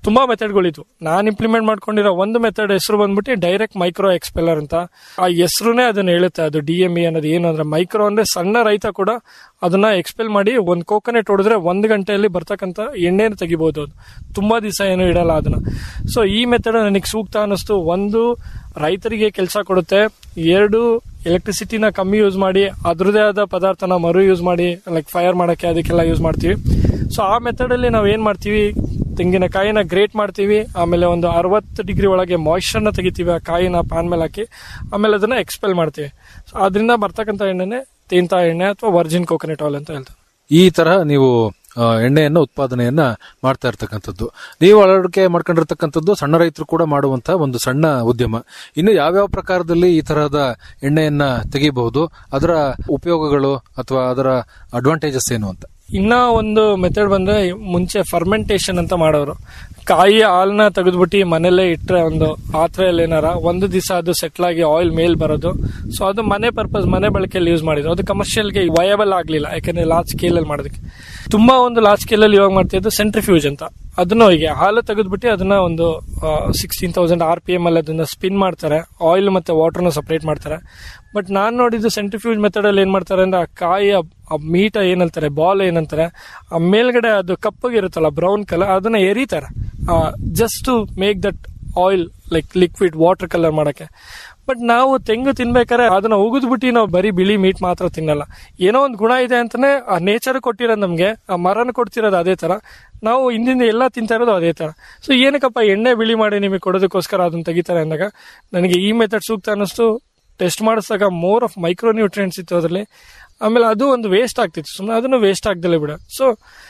ತುಂಬಾ ಮೆಥಡ್ಗಳಿದ್ವು ನಾನು ಇಂಪ್ಲಿಮೆಂಟ್ ಮಾಡ್ಕೊಂಡಿರೋ ಒಂದು ಮೆಥಡ್ ಹೆಸರು ಬಂದ್ಬಿಟ್ಟು ಡೈರೆಕ್ಟ್ ಮೈಕ್ರೋ ಎಕ್ಸ್ಪೆಲ್ಲರ್ ಅಂತ ಆ ಹೆಸರುನೇ ಅದನ್ನ ಹೇಳುತ್ತೆ ಅದು ಡಿ ಎಂ ಇ ಅನ್ನೋದು ಏನು ಅಂದ್ರೆ ಮೈಕ್ರೋ ಅಂದ್ರೆ ಸಣ್ಣ ರೈತ ಕೂಡ ಅದನ್ನ ಎಕ್ಸ್ಪೆಲ್ ಮಾಡಿ ಒಂದು ಕೋಕೋನೆಟ್ ಹೊಡೆದ್ರೆ ಒಂದು ಗಂಟೆಯಲ್ಲಿ ಬರ್ತಕ್ಕಂಥ ಎಣ್ಣೆನ ತೆಗಿಬಹುದು ಅದು ತುಂಬಾ ದಿವಸ ಏನು ಇಡಲ್ಲ ಅದನ್ನ ಸೊ ಈ ಮೆಥಡ್ ನನಗೆ ಸೂಕ್ತ ಅನ್ನಿಸ್ತು ಒಂದು ರೈತರಿಗೆ ಕೆಲಸ ಕೊಡುತ್ತೆ ಎರಡು ಎಲೆಕ್ಟ್ರಿಸಿಟಿನ ಕಮ್ಮಿ ಯೂಸ್ ಮಾಡಿ ಅದ್ರದೇ ಆದ ಪದಾರ್ಥನ ಮರು ಯೂಸ್ ಮಾಡಿ ಲೈಕ್ ಫೈರ್ ಮಾಡೋಕ್ಕೆ ಅದಕ್ಕೆಲ್ಲ ಯೂಸ್ ಮಾಡ್ತೀವಿ ಸೊ ಆ ಮೆಥಡಲ್ಲಿ ನಾವು ಏನು ಮಾಡ್ತೀವಿ ತೆಂಗಿನಕಾಯಿನ ಗ್ರೇಟ್ ಮಾಡ್ತೀವಿ ಆಮೇಲೆ ಒಂದು ಅರವತ್ತು ಡಿಗ್ರಿ ಒಳಗೆ ಮಾಯ್ಶ್ಚರ್ನ ತೆಗಿತೀವಿ ಆ ಕಾಯಿನ ಪ್ಯಾನ್ ಮೇಲೆ ಹಾಕಿ ಆಮೇಲೆ ಅದನ್ನ ಎಕ್ಸ್ಪೆಲ್ ಮಾಡ್ತೀವಿ ಸೊ ಅದರಿಂದ ಬರ್ತಕ್ಕಂಥ ಎಣ್ಣೆನೆ ತೇಂತಾ ಎಣ್ಣೆ ಅಥವಾ ವರ್ಜಿನ್ ಕೋಕೋನಟ್ ಆಯಿಲ್ ಅಂತ ಹೇಳ್ತಾರೆ ಈ ತರಹ ನೀವು ಆ, ಎಣ್ಣೆಯನ್ನ ಉತ್ಪಾದನೆಯನ್ನ ಮಾಡ್ತಾ ಇರ್ತಕ್ಕಂಥದ್ದು ನೀವು ಅಳವಡಿಕೆ ಮಾಡ್ಕೊಂಡಿರ್ತಕ್ಕಂಥದ್ದು ಸಣ್ಣ ರೈತರು ಕೂಡ ಮಾಡುವಂತಹ ಒಂದು ಸಣ್ಣ ಉದ್ಯಮ ಇನ್ನು ಯಾವ್ಯಾವ ಪ್ರಕಾರದಲ್ಲಿ ಈ ತರಹದ ಎಣ್ಣೆಯನ್ನ ತೆಗಿಬಹುದು ಅದರ ಉಪಯೋಗಗಳು ಅಥವಾ ಅದರ ಅಡ್ವಾಂಟೇಜಸ್ ಏನು ಅಂತ ಇನ್ನ ಒಂದು ಮೆಥಡ್ ಬಂದ್ರೆ ಮುಂಚೆ ಫರ್ಮೆಂಟೇಶನ್ ಅಂತ ಮಾಡೋರು ಕಾಯಿ ಹಾಲನ್ನ ತೆಗೆದ್ಬಿಟ್ಟು ಮನೆಯಲ್ಲೇ ಇಟ್ರೆ ಒಂದು ಪಾತ್ರೆಯಲ್ಲಿ ಏನಾರ ಒಂದು ದಿವಸ ಅದು ಸೆಟ್ಲ್ ಆಗಿ ಆಯಿಲ್ ಮೇಲ್ ಬರೋದು ಸೊ ಅದು ಮನೆ ಪರ್ಪಸ್ ಮನೆ ಬಳಕೆಯಲ್ಲಿ ಯೂಸ್ ಮಾಡಿದ್ರು ಅದು ಕಮರ್ಷಿಯಲ್ಗೆ ವಯಬಲ್ ಆಗಲಿಲ್ಲ ಯಾಕಂದ್ರೆ ಲಾರ್ಜ್ ಸ್ಕೇಲ್ ಅಲ್ಲಿ ಮಾಡೋದಕ್ಕೆ ತುಂಬಾ ಒಂದು ಲಾರ್ಜ್ ಸ್ಕೇಲ್ ಅಲ್ಲಿ ಇವಾಗ ಮಾಡ್ತಿದ್ದು ಸೆಂಟ್ರಿಫ್ಯೂಜ್ ಅಂತ ಅದನ್ನು ಹೀಗೆ ಹಾಲು ತೆಗೆದ್ಬಿಟ್ಟು ಅದನ್ನ ಒಂದು sixteen thousand R P M ಅಲ್ಲಿ ಅದನ್ನ ಸ್ಪಿನ್ ಮಾಡ್ತಾರೆ ಆಯಿಲ್ ಮತ್ತೆ ವಾಟರ್ನ ಸಪರೇಟ್ ಮಾಡ್ತಾರೆ ಬಟ್ ನಾನು ನೋಡಿದ್ದು ಸೆಂಟ್ರಿಫ್ಯೂಜ್ ಮೆಥಡ್ ಅಲ್ಲಿ ಏನ್ ಮಾಡ್ತಾರೆ ಅಂದ್ರೆ ಆ ಕಾಯಿ ಆ ಮೀಟ ಏನಂತಾರೆ ಬಾಲ್ ಏನಂತಾರೆ ಆ ಮೇಲ್ಗಡೆ ಅದು ಕಪ್ಪಗಿರುತ್ತಲ್ಲ ಬ್ರೌನ್ ಕಲರ್ ಅದನ್ನ ಎರಿತಾರೆ just to make that oil like liquid water colour ಮಾಡಕ್ಕೆ ಬಟ್ ನಾವು ತೆಂಗು ತಿನ್ಬೇಕಾದ್ರೆ ಅದನ್ನ ಉಗಿದ್ಬಿಟ್ಟು ನಾವು ಬರೀ ಬಿಳಿ ಮೀಟ್ ಮಾತ್ರ ತಿನ್ನಲ್ಲ ಏನೋ ಒಂದು ಗುಣ ಇದೆ ಅಂತಾನೆ ಆ ನೇಚರ್ ಕೊಟ್ಟಿರೋದು ನಮ್ಗೆ ಆ ಮರನ ಕೊಡ್ತಿರೋದು ಅದೇ ತರ ನಾವು ಹಿಂದಿಂದ ಎಲ್ಲ ತಿಂತಾ ಇರೋದು ಅದೇ ತರ ಸೊ ಏನಕ್ಕಪ್ಪ ಎಣ್ಣೆ ಬಿಳಿ ಮಾಡಿ ನಿಮಗೆ ಕೊಡೋದಕ್ಕೋಸ್ಕರ ಅದನ್ನ ತೆಗಿತಾರೆ ಅಂದಾಗ ನನಗೆ ಈ ಮೆಥಡ್ ಸೂಕ್ತ ಅನ್ನಿಸ್ತು ಟೆಸ್ಟ್ ಮಾಡಿಸಿದಾಗ ಮೋರ್ ಆಫ್ ಮೈಕ್ರೋ ನ್ಯೂಟ್ರಿಯೆಂಟ್ಸ್ ಇತ್ತು ಅದರಲ್ಲಿ ಆಮೇಲೆ ಅದು ಒಂದು ವೇಸ್ಟ್ ಆಗ್ತಿತ್ತು ಸುಮ್ಮನೆ ಅದನ್ನು ವೇಸ್ಟ್ ಆಗ್ದಲೇ ಬಿಡ ಸೊ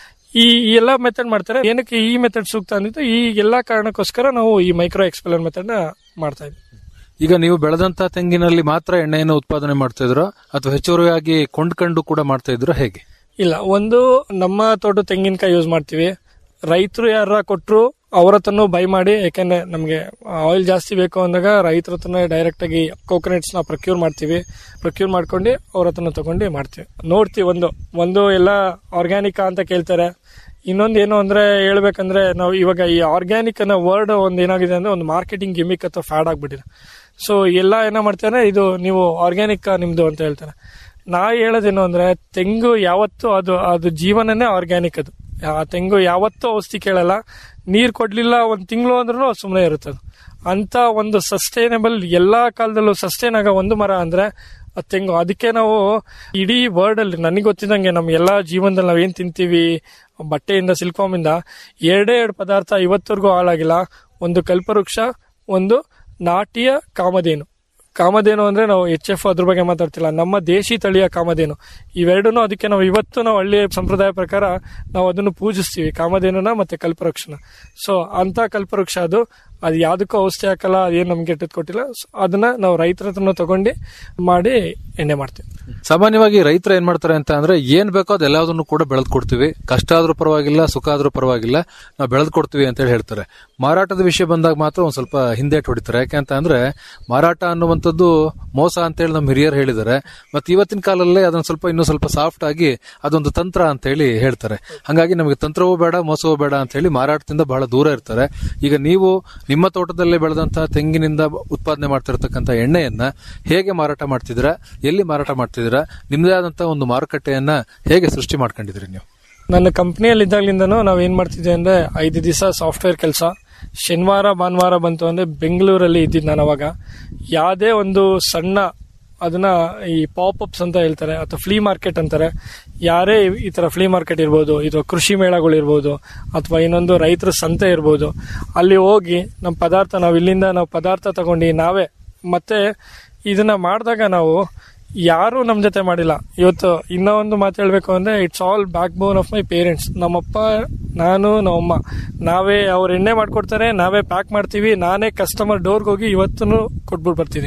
ಈ ಈ ಎಲ್ಲ ಮೆಥಡ್ ಮಾಡ್ತಾರೆ ಏನಕ್ಕೆ ಈ ಮೆಥಡ್ ಸೂಕ್ತ ಅಂದಿತ್ತು ಈ ಎಲ್ಲಾ ಕಾರಣಕ್ಕೋಸ್ಕರ ನಾವು ಈ ಮೈಕ್ರೋ ಎಕ್ಸ್ಪೆಲರ್ ಮೆಥಡ್ ನ ಮಾಡ್ತಾ ಇದ್ವಿ ಈಗ ನೀವು ಬೆಳೆದಂತ ತೆಂಗಿನಲ್ಲಿ ಮಾತ್ರ ಎಣ್ಣೆಯನ್ನು ಉತ್ಪಾದನೆ ಮಾಡ್ತಾ ಇದ್ರೋ ಅಥವಾ ಹೆಚ್ಚುವರಿಯಾಗಿ ಕೊಂಡ್ಕೊಂಡು ಕೂಡ ಮಾಡ್ತಾ ಇದ್ರೋ ಹೇಗೆ ಇಲ್ಲ ಒಂದು ನಮ್ಮ ತೋಟ ತೆಂಗಿನಕಾಯಿ ಯೂಸ್ ಮಾಡ್ತೀವಿ ರೈತರು ಯಾರ ಕೊಟ್ಟರು ಅವ್ರ ಹತ್ರನೂ ಬೈ ಮಾಡಿ ಯಾಕಂದ್ರೆ ನಮಗೆ ಆಯಿಲ್ ಜಾಸ್ತಿ ಬೇಕು ಅಂದಾಗ ರೈತರ ಹತ್ರನೇ ಡೈರೆಕ್ಟ್ ಆಗಿ ಕೋಕೋನಟ್ಸ್ ನ ಪ್ರೊಕ್ಯೂರ್ ಮಾಡ್ತೀವಿ ಪ್ರೊಕ್ಯೂರ್ ಮಾಡ್ಕೊಂಡು ಅವ್ರ ಹತ್ರನ ತಗೊಂಡು ಮಾಡ್ತೀವಿ ನೋಡ್ತೀವಿ ಒಂದು ಒಂದು ಎಲ್ಲ ಆರ್ಗ್ಯಾನಿಕ್ ಅಂತ ಕೇಳ್ತಾರೆ ಇನ್ನೊಂದು ಏನು ಅಂದ್ರೆ ಹೇಳ್ಬೇಕಂದ್ರೆ ನಾವು ಇವಾಗ ಈ ಆರ್ಗ್ಯಾನಿಕ್ ಅನ್ನೋ ವರ್ಡ್ ಒಂದು ಏನಾಗಿದೆ ಅಂದ್ರೆ ಒಂದು ಮಾರ್ಕೆಟಿಂಗ್ ಗಿಮಿಕ್ ಅಥವಾ ಫ್ಯಾಡ್ ಆಗ್ಬಿಟ್ಟಿದೆ ಸೊ ಎಲ್ಲ ಏನೋ ಮಾಡ್ತಾರೆ ಇದು ನೀವು ಆರ್ಗ್ಯಾನಿಕ್ ನಿಮ್ದು ಅಂತ ಹೇಳ್ತಾರೆ ನಾ ಹೇಳೋದೇನು ಅಂದ್ರೆ ತೆಂಗು ಯಾವತ್ತೂ ಅದು ಅದು ಜೀವನನೇ ಆರ್ಗ್ಯಾನಿಕ್ ಅದು ಆ ತೆಂಗು ಯಾವತ್ತೂ ಔಷಧಿ ಕೇಳಲ್ಲ ನೀರ್ ಕೊಡ್ಲಿಲ್ಲ ಒಂದ್ ತಿಂಗಳು ಅಂದ್ರೂ ಸುಮ್ಮನೆ ಇರುತ್ತೆ ಅದು ಅಂತ ಒಂದು ಸಸ್ಟೈನಬಲ್ ಎಲ್ಲಾ ಕಾಲದಲ್ಲೂ ಸಸ್ಟೈನ್ ಆಗೋ ಒಂದು ಮರ ಅಂದ್ರೆ ಅದ್ ತೆಂಗು ಅದಕ್ಕೆ ನಾವು ಇಡೀ ವರ್ಲ್ಡ್ ಅಲ್ಲಿ ನನಗೆ ಗೊತ್ತಿದಂಗೆ ನಮ್ ಎಲ್ಲಾ ಜೀವನದಲ್ಲಿ ನಾವ್ ಏನ್ ತಿಂತೀವಿ ಬಟ್ಟೆಯಿಂದ ಸಿಲ್ಕಾಮಿಂದ ಎರಡೇ ಎರಡು ಪದಾರ್ಥ ಇವತ್ತವರೆಗೂ ಹಾಳಾಗಿಲ್ಲ ಒಂದು ಕಲ್ಪವೃಕ್ಷ ಒಂದು ನಾಟಿಯ ಕಾಮಧೇನು ಕಾಮಧೇನು ಅಂದ್ರೆ ನಾವು ಎಚ್ ಎಫ್ ಅದ್ರ ಬಗ್ಗೆ ಮಾತಾಡ್ತಿಲ್ಲ ನಮ್ಮ ದೇಶಿ ತಳಿಯ ಕಾಮಧೇನು ಇವೆರಡೂ ಅದಕ್ಕೆ ನಾವು ಇವತ್ತು ನಾವು ಹಳ್ಳಿಯ ಸಂಪ್ರದಾಯ ಪ್ರಕಾರ ನಾವು ಅದನ್ನು ಪೂಜಿಸ್ತೀವಿ ಕಾಮಧೇನುನ ಮತ್ತೆ ಕಲ್ಪವೃಕ್ಷನ ಸೊ ಅಂತ ಕಲ್ಪವೃಕ್ಷ ಅದು ಅದು ಯಾವ್ದಕ್ಕೂ ಔಷಧಿ ಹಾಕಲ್ಲ ಅದೇನು ನಮ್ಗೆ ಇಟ್ಟದ್ ಕೊಟ್ಟಿಲ್ಲ So ಅದನ್ನ ನಾವು ರೈತರ ಹತ್ರನ ತಗೊಂಡು ಮಾಡಿ ಎಣ್ಣೆ ಮಾಡ್ತೀವಿ ಸಾಮಾನ್ಯವಾಗಿ ರೈತರು ಏನ್ ಮಾಡ್ತಾರೆ ಅಂತ ಅಂದ್ರೆ ಏನ್ ಬೇಕೋ ಅದೆಲ್ಲದನ್ನು ಕೂಡ ಬೆಳೆದ್ ಕೊಡ್ತೀವಿ ಕಷ್ಟ ಆದ್ರೂ ಪರವಾಗಿಲ್ಲ ಸುಖ ಆದ್ರೂ ಪರವಾಗಿಲ್ಲ ನಾವು ಬೆಳೆದ್ ಕೊಡ್ತೀವಿ ಅಂತ ಹೇಳಿ ಹೇಳ್ತಾರೆ ಮಾರಾಟದ ವಿಷಯ ಬಂದಾಗ ಮಾತ್ರ ಒಂದ್ ಸ್ವಲ್ಪ ಹಿಂದೇಟ್ ಹೊಡಿತಾರೆ ಯಾಕೆಂತ ಅಂದ್ರೆ ಮಾರಾಟ ಅನ್ನುವಂಥದ್ದು ಮೋಸ ಅಂತ ಹೇಳಿ ನಮ್ಮ ಹಿರಿಯರು ಹೇಳಿದ್ದಾರೆ ಮತ್ತೆ ಇವತ್ತಿನ ಕಾಲಲ್ಲೇ ಅದನ್ನ ಸ್ವಲ್ಪ ಇನ್ನೂ ಸ್ವಲ್ಪ ಸಾಫ್ಟ್ ಆಗಿ ಅದೊಂದು ತಂತ್ರ ಅಂತ ಹೇಳಿ ಹೇಳ್ತಾರೆ ಹಾಗಾಗಿ ನಮಗೆ ತಂತ್ರವೂ ಬೇಡ ಮೋಸವೂ ಬೇಡ ಅಂತ ಹೇಳಿ ಮಾರಾಟದಿಂದ ಬಹಳ ದೂರ ಇರ್ತಾರೆ ಈಗ ನೀವು ನಿಮ್ಮ ತೋಟದಲ್ಲೇ ಬೆಳೆದಂತಹ ತೆಂಗಿನಿಂದ ಉತ್ಪಾದನೆ ಮಾಡ್ತಿರ್ತಕ್ಕಂಥ ಎಣ್ಣೆಯನ್ನ ಹೇಗೆ ಮಾರಾಟ ಮಾಡ್ತಿದ್ದೀರಾ ಎಲ್ಲಿ ಮಾರಾಟ ಮಾಡ್ತಿದ್ದೀರಾ ನಿಮ್ದೇ ಆದಂತಹ ಒಂದು ಮಾರುಕಟ್ಟೆಯನ್ನ ಹೇಗೆ ಸೃಷ್ಟಿ ಮಾಡ್ಕೊಂಡಿದ್ರಿ ನೀವು ನನ್ನ ಕಂಪ್ನಿಯಲ್ಲಿ ಇದ್ದಾಗ್ಲಿಂದನೂ ನಾವ್ ಏನ್ ಮಾಡ್ತಿದ್ದೆ ಅಂದ್ರೆ ಐದು ದಿವಸ ಸಾಫ್ಟ್ವೇರ್ ಕೆಲಸ ಶನಿವಾರ ಭಾನುವಾರ ಬಂತು ಅಂದ್ರೆ ಬೆಂಗಳೂರಲ್ಲಿ ಇದ್ದಿದ್ದು ನಾನು ಅವಾಗ ಯಾವುದೇ ಒಂದು ಸಣ್ಣ ಅದನ್ನ ಈ ಪಾಪ್ ಅಪ್ಸ್ ಅಂತ ಹೇಳ್ತಾರೆ ಅಥವಾ ಫ್ಲೀ ಮಾರ್ಕೆಟ್ ಅಂತಾರೆ ಯಾರೇ ಈ ತರ ಫ್ಲೀ ಮಾರ್ಕೆಟ್ ಇರ್ಬೋದು ಇದು ಕೃಷಿ ಮೇಳಗಳು ಇರ್ಬೋದು ಅಥವಾ ಇನ್ನೊಂದು ರೈತರ ಸಂತೆ ಇರ್ಬೋದು ಅಲ್ಲಿ ಹೋಗಿ ನಮ್ಮ ಪದಾರ್ಥ ನಾವು ಇಲ್ಲಿಂದ ನಾವು ಪದಾರ್ಥ ತಗೊಂಡು ನಾವೇ ಮತ್ತೆ ಇದನ್ನ ಮಾಡಿದಾಗ ನಾವು ಯಾರು ನಮ್ಮ ಜೊತೆ ಮಾಡಿಲ್ಲ ಇವತ್ತು ಇನ್ನೂ ಒಂದು ಮಾತು ಹೇಳ್ಬೇಕು ಅಂದ್ರೆ it's all backbone of my parents ನಮ್ಮಪ್ಪ ನಾನು ನಮ್ಮಮ್ಮ ನಾವೇ ಅವ್ರು ಎಣ್ಣೆ ಮಾಡ್ಕೊಡ್ತಾರೆ ನಾವೇ ಪ್ಯಾಕ್ ಮಾಡ್ತೀವಿ ನಾನೇ ಕಸ್ಟಮರ್ ಡೋರ್ಗೆ ಹೋಗಿ ಇವತ್ತೂ ಕೊಟ್ಬಿಟ್ಟು ಬರ್ತೀನಿ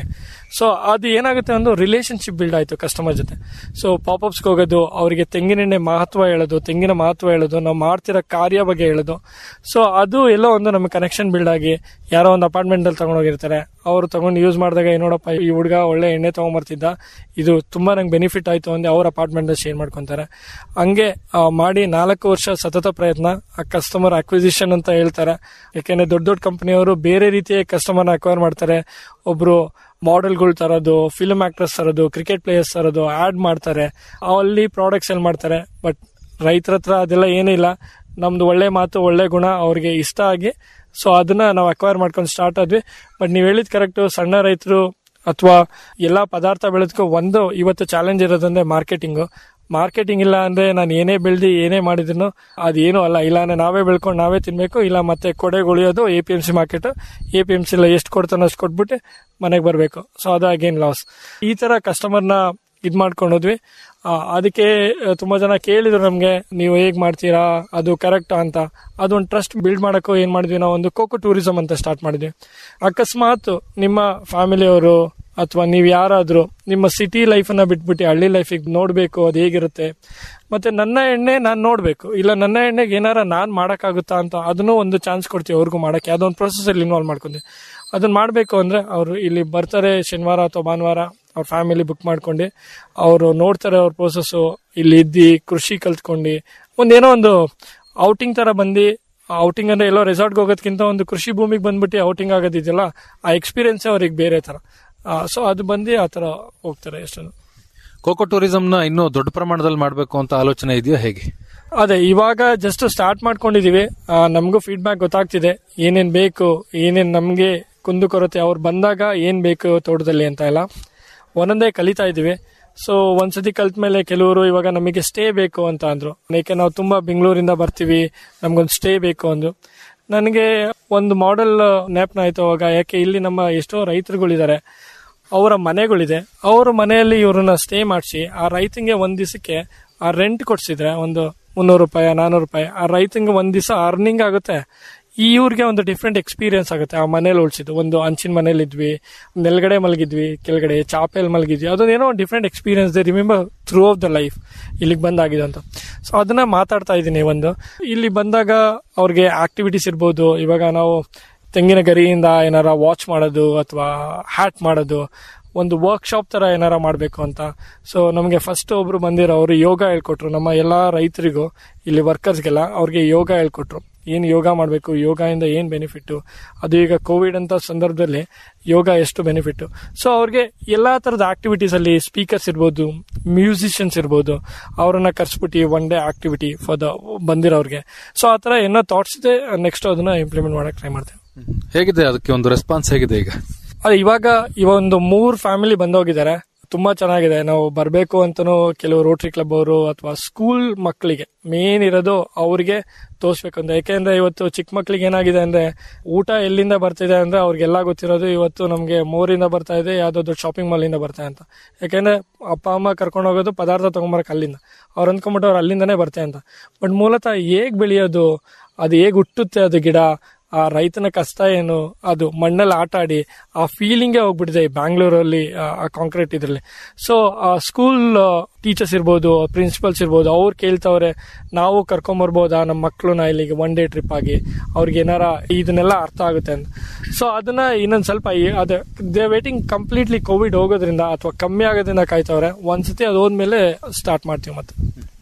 ಸೊ ಅದು ಏನಾಗುತ್ತೆ ಒಂದು ರಿಲೇಶನ್ಶಿಪ್ ಬಿಲ್ಡ್ ಆಯ್ತು ಕಸ್ಟಮರ್ ಜೊತೆ ಸೊ ಪಾಪ್ಅಪ್ಸ್ಗೆ ಹೋಗೋದು ಅವರಿಗೆ ತೆಂಗಿನೆಣ್ಣೆ ಮಹತ್ವ ಹೇಳೋದು ತೆಂಗಿನ ಮಹತ್ವ ಹೇಳೋದು ನಾವು ಮಾಡ್ತಿರೋ ಕಾರ್ಯ ಬಗ್ಗೆ ಹೇಳೋದು ಸೊ ಅದು ಎಲ್ಲೋ ಒಂದು ನಮಗೆ ಕನೆಕ್ಷನ್ ಬಿಲ್ಡ್ ಆಗಿ ಯಾರೋ ಒಂದು ಅಪಾರ್ಟ್ಮೆಂಟ್ ಅಲ್ಲಿ ತಗೊಂಡೋಗಿರ್ತಾರೆ ಅವರು ತಗೊಂಡು ಯೂಸ್ ಮಾಡಿದಾಗ "ಏ ನೋಡಪ್ಪ ಈ ಹುಡುಗ ಒಳ್ಳೆ ಎಣ್ಣೆ ತಗೊಂಬರ್ತಿದ್ದ ಇದು ತುಂಬಾ ನಂಗೆ ಬೆನಿಫಿಟ್ ಆಯ್ತು ಅಂದ್ರೆ ಅವ್ರ ಅಪಾರ್ಟ್ಮೆಂಟ್ ಶೇರ್ ಮಾಡ್ಕೊಂತಾರೆ ಹಂಗೆ ಆ, ಮಾಡಿ ನಾಲ್ಕು ವರ್ಷ ಸತತ ಪ್ರಯತ್ನ ಆ ಕಸ್ಟಮರ್ ಅಕ್ವಿಸಿಷನ್ ಅಂತ ಹೇಳ್ತಾರೆ ಯಾಕೆಂದ್ರೆ ದೊಡ್ಡ ದೊಡ್ಡ ಕಂಪನಿಯವರು ಬೇರೆ ರೀತಿಯ ಕಸ್ಟಮರ್ನ ಅಕ್ವೈರ್ ಮಾಡ್ತಾರೆ ಒಬ್ರು ಮಾಡೆಲ್ಗಳು ತರೋದು ಫಿಲ್ಮ್ ಆಕ್ಟರ್ಸ್ ತರೋದು ಕ್ರಿಕೆಟ್ ಪ್ಲೇಯರ್ಸ್ ತರೋದು ಆಡ್ ಮಾಡ್ತಾರೆ ಅಲ್ಲಿ ಪ್ರಾಡಕ್ಟ್ಸ್ ಎಲ್ ಮಾಡ್ತಾರೆ ಬಟ್ ರೈತರ ಹತ್ರ ಅದೆಲ್ಲ ಏನಿಲ್ಲ ನಮ್ದು ಒಳ್ಳೆ ಮಾತು ಒಳ್ಳೆ ಗುಣ ಅವ್ರಿಗೆ ಇಷ್ಟ ಆಗಿ ಸೊ ಅದನ್ನ ನಾವು ಅಕ್ವೈರ್ ಮಾಡ್ಕೊಂಡು ಸ್ಟಾರ್ಟ್ ಆದ್ವಿ ಬಟ್ ನೀವು ಹೇಳಿದ್ ಕರೆಕ್ಟ್ ಸಣ್ಣ ರೈತರು ಅಥವಾ ಎಲ್ಲಾ ಪದಾರ್ಥ ಬೆಳೆದಕ್ಕೂ ಒಂದು ಇವತ್ತು ಚಾಲೆಂಜ್ ಇರೋದಂದ್ರೆ ಮಾರ್ಕೆಟಿಂಗು ಮಾರ್ಕೆಟಿಂಗ್ ಇಲ್ಲ ಅಂದ್ರೆ ನಾನು ಏನೇ ಬೆಳೆದಿ ಏನೇ ಮಾಡಿದ್ರು ಅದೇನು ಅಲ್ಲ ಇಲ್ಲ ಅಂದ್ರೆ ನಾವೇ ಬೆಳ್ಕೊಂಡು ನಾವೇ ತಿನ್ಬೇಕು ಇಲ್ಲ ಮತ್ತೆ ಕೊಡೆಗೊಳಿಯೋದು A P M C market A P M C ಎಷ್ಟು ಕೊಡ್ತಾನೋ ಅಷ್ಟು ಕೊಟ್ಬಿಟ್ಟು ಮನೆಗೆ ಬರಬೇಕು ಸೊ ಅದು ಅಗೇನ್ ಲಾಸ್ ಈ ತರ ಕಸ್ಟಮರ್ನ ಇದ್ ಮಾಡ್ಕೊಂಡು ಹೋದ್ವಿ ಆ, ಅದಕ್ಕೆ ಆ, ತುಂಬಾ ಜನ ಕೇಳಿದ್ರು ನಮ್ಗೆ ನೀವು ಹೇಗ್ ಮಾಡ್ತೀರಾ ಅದು ಕರೆಕ್ಟ್ ಅಂತ ಅದೊಂದು ಟ್ರಸ್ಟ್ ಬಿಲ್ಡ್ ಮಾಡಕ್ಕೂ ಏನ್ ಮಾಡಿದ್ವಿ ನಾವು ಒಂದು ಕೋಕೋ ಟೂರಿಸಂ ಅಂತ ಸ್ಟಾರ್ಟ್ ಮಾಡಿದ್ವಿ ಅಕಸ್ಮಾತ್ ನಿಮ್ಮ ಫ್ಯಾಮಿಲಿಯವರು ಅಥವಾ ನೀವು ಯಾರಾದ್ರೂ ನಿಮ್ಮ ಸಿಟಿ ಲೈಫನ್ನ ಬಿಟ್ಬಿಟ್ಟು ಹಳ್ಳಿ ಲೈಫಿಗೆ ನೋಡಬೇಕು ಅದು ಹೇಗಿರುತ್ತೆ ಮತ್ತೆ ನನ್ನ ಎಣ್ಣೆ ನಾನು ನೋಡಬೇಕು ಇಲ್ಲ ನನ್ನ ಎಣ್ಣೆಗೆ ಏನಾರ ನಾನು ಮಾಡೋಕ್ಕಾಗುತ್ತಾ ಅಂತ ಅದನ್ನು ಒಂದು ಚಾನ್ಸ್ ಕೊಡ್ತೀವಿ ಅವ್ರಿಗೂ ಮಾಡೋಕ್ಕೆ ಯಾವುದೋ ಒಂದು ಪ್ರೊಸೆಸಲ್ಲಿ ಇನ್ವಾಲ್ವ್ ಮಾಡ್ಕೊಂಡ್ವಿ ಅದನ್ನ ಮಾಡಬೇಕು ಅಂದ್ರೆ ಅವರು ಇಲ್ಲಿ ಬರ್ತಾರೆ ಶನಿವಾರ ಅಥವಾ ಭಾನುವಾರ ಅವ್ರ ಫ್ಯಾಮಿಲಿ ಬುಕ್ ಮಾಡ್ಕೊಂಡು ಅವರು ನೋಡ್ತಾರೆ ಅವ್ರ ಪ್ರೋಸೆಸ್ಸು ಇಲ್ಲಿ ಇದ್ದು ಕೃಷಿ ಕಲ್ತ್ಕೊಂಡು ಒಂದೇನೋ ಒಂದು ಔಟಿಂಗ್ ತರ ಬಂದು ಔಟಿಂಗ್ ಅಂದ್ರೆ ಎಲ್ಲೋ ರೆಸಾರ್ಟ್ಗೆ ಹೋಗೋದಕ್ಕಿಂತ ಒಂದು ಕೃಷಿ ಭೂಮಿಗೆ ಬಂದ್ಬಿಟ್ಟು ಔಟಿಂಗ್ ಆಗೋದಿದೆಯಲ್ಲ ಆ ಎಕ್ಸ್ಪೀರಿಯನ್ಸ್ ಅವ್ರಿಗೆ ಬೇರೆ ತರ ಸೊ ಅದು ಬಂದು ಆ ತರ ಹೋಗ್ತಾರೆ ಎಷ್ಟೊಂದು ಕೋಕೋ ಟೂರಿಸಂನ ಇನ್ನೂ ದೊಡ್ಡ ಪ್ರಮಾಣದಲ್ಲಿ ಮಾಡಬೇಕು ಅಂತ ಆಲೋಚನೆ ಇದೆಯಾ ಹೇಗೆ ಅದೇ ಇವಾಗ ಜಸ್ಟ್ ಸ್ಟಾರ್ಟ್ ಮಾಡ್ಕೊಂಡಿದೀವಿ ಆ, ನಮಗೂ ಫೀಡ್ಬ್ಯಾಕ್ ಗೊತ್ತಾಗ್ತಿದೆ ಏನೇನ್ ಬೇಕು ಏನೇನ್ ನಮ್ಗೆ ಕುಂದುಕೊರತೆ ಅವ್ರು ಬಂದಾಗ ಏನ್ ಬೇಕು ತೋಟದಲ್ಲಿ ಅಂತ ಎಲ್ಲ ಒಂದೊಂದೇ ಕಲಿತಾ ಇದೀವಿ ಸೊ ಒಂದ್ಸತಿ ಕಲ್ತ ಮೇಲೆ ಕೆಲವರು ಇವಾಗ ನಮಗೆ ಸ್ಟೇ ಬೇಕು ಅಂತ ಅಂದ್ರು ಯಾಕೆ ನಾವು ತುಂಬಾ ಬೆಂಗಳೂರಿಂದ ಬರ್ತೀವಿ ನಮ್ಗೊಂದು ಸ್ಟೇ ಬೇಕು ಅಂದ್ರು ನನಗೆ ಒಂದು ಮಾಡೆಲ್ ಜ್ಞಾಪನ ಆಯ್ತು ಅವಾಗ ಯಾಕೆ ಇಲ್ಲಿ ನಮ್ಮ ಎಷ್ಟೋ ರೈತರುಗಳಿದ್ದಾರೆ ಅವರ ಮನೆಗಳಿದೆ ಅವ್ರ ಮನೆಯಲ್ಲಿ ಇವ್ರನ್ನ ಸ್ಟೇ ಮಾಡಿಸಿ ಆ ರೈತಂಗೆ ಒಂದ್ ದಿವಸಕ್ಕೆ ಆ ರೆಂಟ್ ಕೊಡ್ಸಿದ್ರೆ ಒಂದು ಮುನ್ನೂರು ರೂಪಾಯಿ ನಾನೂರು ರೂಪಾಯಿ ಆ ರೈತಂಗೆ ಒಂದ್ ದಿವಸ ಅರ್ನಿಂಗ್ ಆಗುತ್ತೆ ಈ ಇವ್ರಿಗೆ ಒಂದು ಡಿಫ್ರೆಂಟ್ ಎಕ್ಸ್ಪೀರಿಯನ್ಸ್ ಆಗುತ್ತೆ ಆ ಮನೇಲಿ ಉಳಿಸಿದ್ದು ಒಂದು ಹಂಚಿನ ಮನೇಲಿ ಇದ್ವಿ ನೆಲ್ಗಡೆ ಮಲಗಿದ್ವಿ ಕೆಳಗಡೆ ಚಾಪೆಲ್ ಮಲಗಿದ್ವಿ ಅದೊಂದೇನೋ ಒಂದು different experience they remember through of the life ಇಲ್ಲಿಗೆ ಬಂದಾಗಿದೆ ಅಂತ ಸೊ ಅದನ್ನ ಮಾತಾಡ್ತಾ ಇದ್ದೀನಿ ಒಂದು ಇಲ್ಲಿ ಬಂದಾಗ ಅವ್ರಿಗೆ ಆಕ್ಟಿವಿಟೀಸ್ ಇರ್ಬೋದು ಇವಾಗ ನಾವು ತೆಂಗಿನ ಗರಿಯಿಂದ ಏನಾರ ವಾಚ್ ಮಾಡೋದು ಅಥವಾ ಹ್ಯಾಟ್ ಮಾಡೋದು ಒಂದು ವರ್ಕ್ಶಾಪ್ ತರ ಏನಾರ ಮಾಡಬೇಕು ಅಂತ ಸೊ ನಮಗೆ ಫಸ್ಟ್ ಒಬ್ರು ಬಂದಿರೋ ಅವರು ಯೋಗ ಹೇಳ್ಕೊಟ್ರು ನಮ್ಮ ಎಲ್ಲಾ ರೈತರಿಗೂ ಇಲ್ಲಿ ವರ್ಕರ್ಸ್ಗೆಲ್ಲ ಅವ್ರಿಗೆ ಯೋಗ ಹೇಳ್ಕೊಟ್ರು ಏನು ಯೋಗ ಮಾಡಬೇಕು ಯೋಗದಿಂದ ಏನು ಬೆನಿಫಿಟ್ ಅದು ಈಗ ಕೋವಿಡ್ ಅಂತ ಸಂದರ್ಭದಲ್ಲಿ ಯೋಗ ಎಷ್ಟು ಬೆನಿಫಿಟ್ ಸೊ ಅವ್ರಿಗೆ ಎಲ್ಲಾ ತರದ ಆಕ್ಟಿವಿಟೀಸ್ ಅಲ್ಲಿ ಸ್ಪೀಕರ್ಸ್ ಇರ್ಬೋದು ಮ್ಯೂಸಿಷಿಯನ್ಸ್ ಇರ್ಬೋದು ಅವರನ್ನ ಕರ್ಸ್ಬಿಟ್ಟು one day activity for the ಬಂದಿರೋರಿಗೆ ಸೊ ಆ ತರ ಏನೋ ಥಾಟ್ಸ್ ಇದೆ ನೆಕ್ಸ್ಟ್ ಅದನ್ನ ಇಂಪ್ಲಿಮೆಂಟ್ ಮಾಡಕ್ ಟ್ರೈ ಮಾಡ್ತೇವೆ ಹೇಗಿದೆ ಅದಕ್ಕೆ ಒಂದು ರೆಸ್ಪಾನ್ಸ್ ಹೇಗಿದೆ ಈಗ ಅದೇ ಇವಾಗ ಇವಾಗ ಒಂದು ಮೂರ್ ಫ್ಯಾಮಿಲಿ ಬಂದೋಗಿದ್ದಾರೆ ತುಂಬಾ ಚೆನ್ನಾಗಿದೆ ನಾವು ಬರಬೇಕು ಅಂತನೂ ಕೆಲವು ರೋಟರಿ ಕ್ಲಬ್ ಅವರು ಅಥವಾ ಸ್ಕೂಲ್ ಮಕ್ಕಳಿಗೆ ಮೇನ್ ಇರೋದು ಅವ್ರಿಗೆ ತೋರ್ಸ್ಬೇಕಂತ ಯಾಕೆಂದ್ರೆ ಇವತ್ತು ಚಿಕ್ಕ ಮಕ್ಳಿಗೆ ಏನಾಗಿದೆ ಅಂದ್ರೆ ಊಟ ಎಲ್ಲಿಂದ ಬರ್ತಿದೆ ಅಂದ್ರೆ ಅವ್ರಿಗೆಲ್ಲ ಗೊತ್ತಿರೋದು ಇವತ್ತು ನಮ್ಗೆ ಮೋರಿಂದ ಬರ್ತಾ ಇದೆ ಯಾವ್ದೋ ದೊಡ್ಡ ಶಾಪಿಂಗ್ ಮಾಲ್ ಇಂದ ಬರ್ತಾ ಅಂತ ಯಾಕೆಂದ್ರೆ ಅಪ್ಪ ಅಮ್ಮ ಕರ್ಕೊಂಡು ಹೋಗೋದು ಪದಾರ್ಥ ತಗೊಂಬರಕ್ ಅಲ್ಲಿಂದ ಅವ್ರು ಅಂದ್ಕೊಂಬಿಟ್ಟು ಅವ್ರು ಅಲ್ಲಿಂದನೇ ಬರ್ತೆ ಅಂತ ಬಟ್ ಮೂಲತಃ ಹೇಗ್ ಬೆಳೆಯೋದು ಅದು ಹೇಗ್ ಹುಟ್ಟುತ್ತೆ ಅದು ಗಿಡ ಆ ರೈತನ ಕಷ್ಟ ಏನು ಅದು ಮಣ್ಣಲ್ಲಿ ಆಟ ಆಡಿ ಆ ಫೀಲಿಂಗೇ ಹೋಗ್ಬಿಟ್ಟಿದೆ ಈ ಬ್ಯಾಂಗ್ಳೂರಲ್ಲಿ ಆ ಕಾಂಕ್ರೀಟ್ ಇದ್ರಲ್ಲಿ ಸೊ ಆ ಸ್ಕೂಲ್ ಟೀಚರ್ಸ್ ಇರ್ಬೋದು ಪ್ರಿನ್ಸಿಪಲ್ಸ್ ಇರ್ಬೋದು ಅವ್ರು ಕೇಳ್ತವ್ರೆ ನಾವು ಕರ್ಕೊಂಬರ್ಬೋದಾ ನಮ್ಮ ಮಕ್ಕಳನ್ನ ಇಲ್ಲಿಗೆ ಒನ್ ಡೇ ಟ್ರಿಪ್ ಆಗಿ ಅವ್ರಿಗೆ ಏನಾರ ಇದನ್ನೆಲ್ಲ ಅರ್ಥ ಆಗುತ್ತೆ ಅಂತ ಸೊ ಅದನ್ನ ಇನ್ನೊಂದ್ ಸ್ವಲ್ಪ ಈ- ಅದೇ ದೇ ವೇಟಿಂಗ್ ಕಂಪ್ಲೀಟ್ಲಿ ಕೋವಿಡ್ ಹೋಗೋದ್ರಿಂದ ಅಥವಾ ಕಮ್ಮಿ ಆಗೋದ್ರಿಂದ ಕಾಯ್ತವ್ರೆ ಒಂದ್ಸತಿ ಅದು ಹೋದ್ಮೇಲೆ ಸ್ಟಾರ್ಟ್ ಮಾಡ್ತೀವಿ ಮತ್ತೆ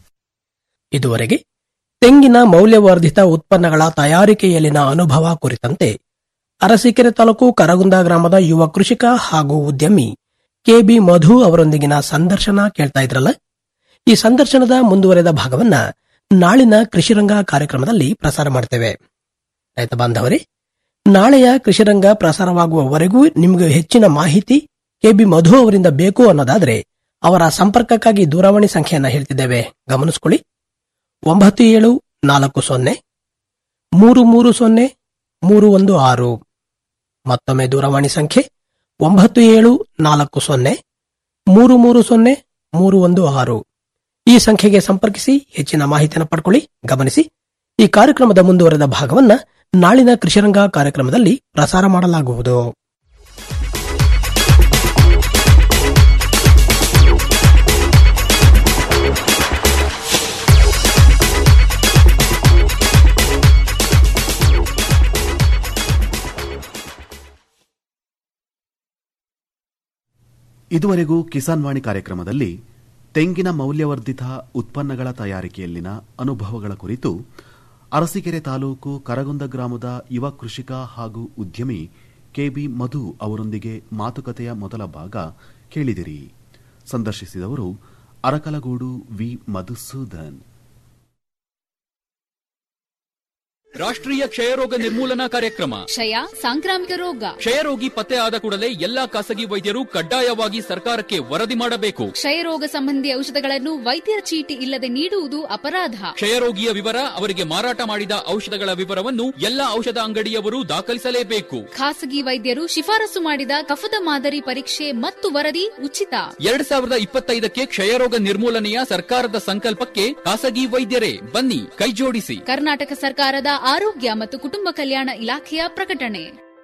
ಇದುವರೆಗೆ ತೆಂಗಿನ ಮೌಲ್ಯವರ್ಧಿತ ಉತ್ಪನ್ನಗಳ ತಯಾರಿಕೆಯಲ್ಲಿನ ಅನುಭವ ಕುರಿತಂತೆ ಅರಸೀಕೆರೆ ತಾಲೂಕು ಕರಗುಂದ ಗ್ರಾಮದ ಯುವ ಕೃಷಿಕ ಹಾಗೂ ಉದ್ಯಮಿ ಕೆಬಿ ಮಧು ಅವರೊಂದಿಗಿನ ಸಂದರ್ಶನ ಕೇಳ್ತಾ ಇದ್ರಲ್ಲ ಈ ಸಂದರ್ಶನದ ಮುಂದುವರೆದ ಭಾಗವನ್ನ ನಾಳಿನ ಕೃಷಿರಂಗ ಕಾರ್ಯಕ್ರಮದಲ್ಲಿ ಪ್ರಸಾರ ಮಾಡ್ತೇವೆ ರೈತ ಬಾಂಧವರೇ ನಾಳೆಯ ಕೃಷಿರಂಗ ಪ್ರಸಾರವಾಗುವವರೆಗೂ ನಿಮಗೆ ಹೆಚ್ಚಿನ ಮಾಹಿತಿ ಕೆಬಿ ಮಧು ಅವರಿಂದ ಬೇಕು ಅನ್ನೋದಾದ್ರೆ ಅವರ ಸಂಪರ್ಕಕ್ಕಾಗಿ ದೂರವಾಣಿ ಸಂಖ್ಯೆಯನ್ನ ಹೇಳ್ತಿದ್ದೇವೆ ಗಮನಿಸಿಕೊಳ್ಳಿ ಒಂಬತ್ತು ಏಳು ನಾಲ್ಕು ಸೊನ್ನೆ ಮೂರು ಮೂರು ಸೊನ್ನೆ ಮೂರು ಒಂದು ಆರು ಮತ್ತೊಮ್ಮೆ ದೂರವಾಣಿ ಸಂಖ್ಯೆ ಒಂಬತ್ತು ಏಳು ನಾಲ್ಕು ಸೊನ್ನೆ ಮೂರು ಮೂರು ಸೊನ್ನೆ ಮೂರು ಒಂದು ಆರು ಈ ಸಂಖ್ಯೆಗೆ ಸಂಪರ್ಕಿಸಿ ಹೆಚ್ಚಿನ ಮಾಹಿತಿಯನ್ನು ಪಡ್ಕೊಳ್ಳಿ ಗಮನಿಸಿ ಈ ಕಾರ್ಯಕ್ರಮದ ಮುಂದುವರೆದ ಭಾಗವನ್ನ ನಾಳಿನ ಕೃಷಿರಂಗ ಕಾರ್ಯಕ್ರಮದಲ್ಲಿ ಪ್ರಸಾರ ಮಾಡಲಾಗುವುದು ಇದುವರೆಗೂ ಕಿಸಾನ್ ವಾಣಿ ಕಾರ್ಯಕ್ರಮದಲ್ಲಿ ತೆಂಗಿನ ಮೌಲ್ಯವರ್ಧಿತ ಉತ್ಪನ್ನಗಳ ತಯಾರಿಕೆಯಲ್ಲಿನ ಅನುಭವಗಳ ಕುರಿತು ಅರಸೀಕೆರೆ ತಾಲೂಕು ಕರಗುಂದ ಗ್ರಾಮದ ಯುವ ಕೃಷಿಕ ಹಾಗೂ ಉದ್ಯಮಿ ಕೆಬಿ ಮಧು ಅವರೊಂದಿಗೆ ಮಾತುಕತೆಯ ಮೊದಲ ಭಾಗ ಕೇಳಿದಿರಿ ಸಂದರ್ಶಿಸಿದವರು ಅರಕಲಗೂಡು ವಿ ಮಧುಸೂದನ್ ರಾಷ್ಟ್ರೀಯ ಕ್ಷಯರೋಗ ನಿರ್ಮೂಲನಾ ಕಾರ್ಯಕ್ರಮ ಕ್ಷಯ ಸಾಂಕ್ರಾಮಿಕ ರೋಗ ಕ್ಷಯರೋಗಿ ಪತ್ತೆ ಆದ ಕೂಡಲೇ ಎಲ್ಲಾ ಖಾಸಗಿ ವೈದ್ಯರು ಕಡ್ಡಾಯವಾಗಿ ಸರ್ಕಾರಕ್ಕೆ ವರದಿ ಮಾಡಬೇಕು ಕ್ಷಯರೋಗ ಸಂಬಂಧಿ ಔಷಧಗಳನ್ನು ವೈದ್ಯರ ಚೀಟಿ ಇಲ್ಲದೆ ನೀಡುವುದು ಅಪರಾಧ ಕ್ಷಯರೋಗಿಯ ವಿವರ ಅವರಿಗೆ ಮಾರಾಟ ಮಾಡಿದ ಔಷಧಗಳ ವಿವರವನ್ನು ಎಲ್ಲಾ ಔಷಧ ಅಂಗಡಿಯವರು ದಾಖಲಿಸಲೇಬೇಕು ಖಾಸಗಿ ವೈದ್ಯರು ಶಿಫಾರಸು ಮಾಡಿದ ಕಫದ ಮಾದರಿ ಪರೀಕ್ಷೆ ಮತ್ತು ವರದಿ ಉಚಿತ ಎರಡ್ ಸಾವಿರದ ಇಪ್ಪತ್ತೈದಕ್ಕೆ ಕ್ಷಯರೋಗ ನಿರ್ಮೂಲನೆಯ ಸರ್ಕಾರದ ಸಂಕಲ್ಪಕ್ಕೆ ಖಾಸಗಿ ವೈದ್ಯರೇ ಬನ್ನಿ ಕೈಜೋಡಿಸಿ ಕರ್ನಾಟಕ ಸರ್ಕಾರದ ಆರೋಗ್ಯ ಮತ್ತು ಕುಟುಂಬ ಕಲ್ಯಾಣ ಇಲಾಖೆಯ ಪ್ರಕಟಣೆ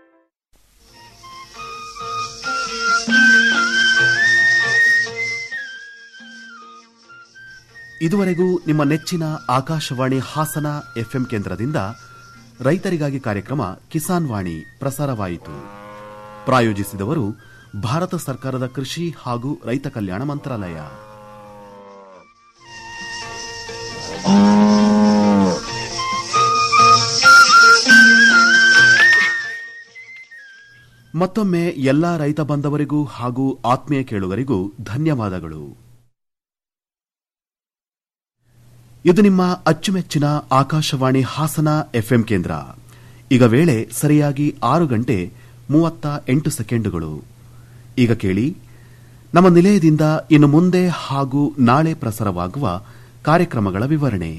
ಇದುವರೆಗೂ ನಿಮ್ಮ ನೆಚ್ಚಿನ ಆಕಾಶವಾಣಿ ಹಾಸನ ಎಫ್ಎಂ ಕೇಂದ್ರದಿಂದ ರೈತರಿಗಾಗಿ ಕಾರ್ಯಕ್ರಮ ಕಿಸಾನ್ ವಾಣಿ ಪ್ರಸಾರವಾಯಿತು ಪ್ರಾಯೋಜಿಸಿದವರು ಭಾರತ ಸರ್ಕಾರದ ಕೃಷಿ ಹಾಗೂ ರೈತ ಕಲ್ಯಾಣ ಮಂತ್ರಾಲಯ ಮತ್ತೊಮ್ಮೆ ಎಲ್ಲಾ ರೈತ ಬಾಂಧವರಿಗೂ ಹಾಗೂ ಆತ್ಮೀಯ ಕೇಳುಗರಿಗೂ ಧನ್ಯವಾದಗಳು ಇದು ನಿಮ್ಮ ಅಚ್ಚುಮೆಚ್ಚಿನ ಆಕಾಶವಾಣಿ ಹಾಸನ ಎಫ್ಎಂ ಕೇಂದ್ರ ಈಗ ವೇಳೆ ಸರಿಯಾಗಿ ಆರು ಗಂಟೆ ಮೂವತ್ತ ಎಂಟು ಸೆಕೆಂಡುಗಳು ಈಗ ಕೇಳಿ ನಮ್ಮ ನಿಲಯದಿಂದ ಇನ್ನು ಮುಂದೆ ಹಾಗೂ ನಾಳೆ ಪ್ರಸಾರವಾಗುವ ಕಾರ್ಯಕ್ರಮಗಳ ವಿವರಣೆ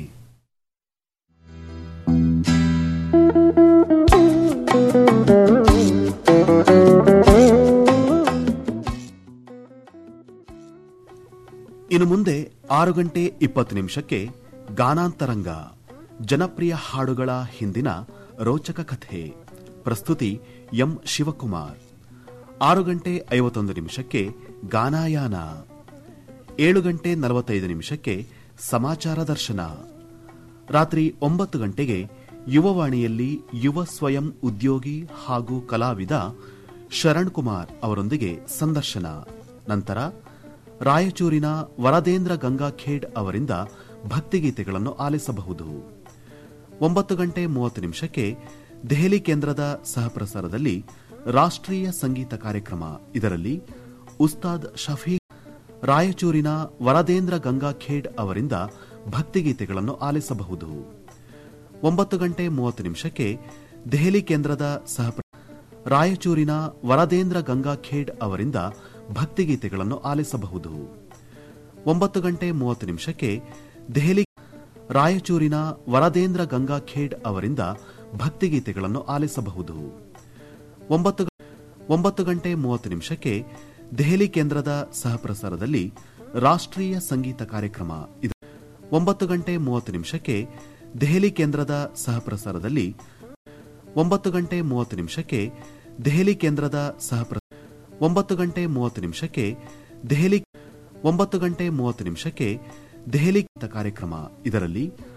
ಇನ್ನು ಮುಂದೆ ಆರು ಗಂಟೆ ಇಪ್ಪತ್ತು ನಿಮಿಷಕ್ಕೆ ಗಾನಾಂತರಂಗ ಜನಪ್ರಿಯ ಹಾಡುಗಳ ಹಿಂದಿನ ರೋಚಕ ಕಥೆ ಪ್ರಸ್ತುತಿ ಎಂ ಶಿವಕುಮಾರ್ ಆರು ಗಂಟೆ ಐವತ್ತೊಂದು ನಿಮಿಷಕ್ಕೆ ಗಾನಾಯಾನ ಏಳು ಗಂಟೆ ನಲವತ್ತೈದು ನಿಮಿಷಕ್ಕೆ ಸಮಾಚಾರ ದರ್ಶನ ರಾತ್ರಿ ಒಂಬತ್ತು ಗಂಟೆಗೆ ಯುವವಾಣಿಯಲ್ಲಿ ಯುವ ಸ್ವಯಂ ಉದ್ಯೋಗಿ ಹಾಗೂ ಕಲಾವಿದ ಶರಣ್ ಕುಮಾರ್ ಅವರೊಂದಿಗೆ ಸಂದರ್ಶನ ನಂತರ ರಾಯಚೂರಿನ ವರದೇಂದ್ರ ಗಂಗಾಖೇಡ್ ಅವರಿಂದ ಭಕ್ತಿಗೀತೆಗಳನ್ನು ಆಲಿಸಬಹುದು ಒಂಬತ್ತು ಗಂಟೆ ಮೂವತ್ತು ನಿಮಿಷಕ್ಕೆ ದೆಹಲಿ ಕೇಂದ್ರದ ಸಹಪ್ರಸಾರದಲ್ಲಿ ರಾಷ್ಟ್ರೀಯ ಸಂಗೀತ ಕಾರ್ಯಕ್ರಮ ಇದರಲ್ಲಿ ಉಸ್ತಾದ್ ಶಫೀ ರಾಯಚೂರಿನ ವರದೇಂದ್ರ ಗಂಗಾಖೇಡ್ ಅವರಿಂದ ಭಕ್ತಿಗೀತೆಗಳನ್ನು ಆಲಿಸಬಹುದು ಒಂಬತ್ತು ಗಂಟೆ ಮೂವತ್ತು ನಿಮಿಷಕ್ಕೆ ದೆಹಲಿ ಕೇಂದ್ರದ ಸಹಪ್ರ ರಾಯಚೂರಿನ ವರದೇಂದ್ರ ಗಂಗಾಖೇಡ್ ಅವರಿಂದ ಭಕ್ತಿಗೀತೆಗಳನ್ನು ಆಲಿಸಬಹುದು ಒಂಬತ್ತು ಗಂಟೆ ಮೂವತ್ತು ನಿಮಿಷಕ್ಕೆ ದೆಹಲಿ ರಾಯಚೂರಿನ ವರದೇಂದ್ರ ಗಂಗಾಖೇಡ್ ಅವರಿಂದ ಭಕ್ತಿಗೀತೆಗಳನ್ನು ಆಲಿಸಬಹುದು ಒಂಬತ್ತು ಒಂಬತ್ತು ಗಂಟೆ ಮೂವತ್ತು ನಿಮಿಷಕ್ಕೆ ದೆಹಲಿ ಕೇಂದ್ರದ ಸಹಪ್ರಸಾರದಲ್ಲಿ ರಾಷ್ಟ್ರೀಯ ಸಂಗೀತ ಕಾರ್ಯಕ್ರಮ ಇದು ಒಂಬತ್ತು ಗಂಟೆ ಮೂವತ್ತು ನಿಮಿಷಕ್ಕೆ ದೆಹಲಿ ಕೇಂದ್ರದ ಸಹಪ್ರಸಾರದಲ್ಲಿ ಒಂಬತ್ತು ಗಂಟೆ ಮೂವತ್ತು ನಿಮಿಷಕ್ಕೆ ದೆಹಲಿ ಕೇಂದ್ರದ ಸಹಪ್ರ ಒಂಬತ್ತು ಗಂಟೆ ಮೂವತ್ತು ನಿಮಿಷಕ್ಕೆ ದೆಹಲಿ ಒಂಬತ್ತು ಗಂಟೆ ಮೂವತ್ತು ನಿಮಿಷಕ್ಕೆ ದೆಹಲಿ ಕಾರ್ಯಕ್ರಮ ಇದರಲ್ಲಿ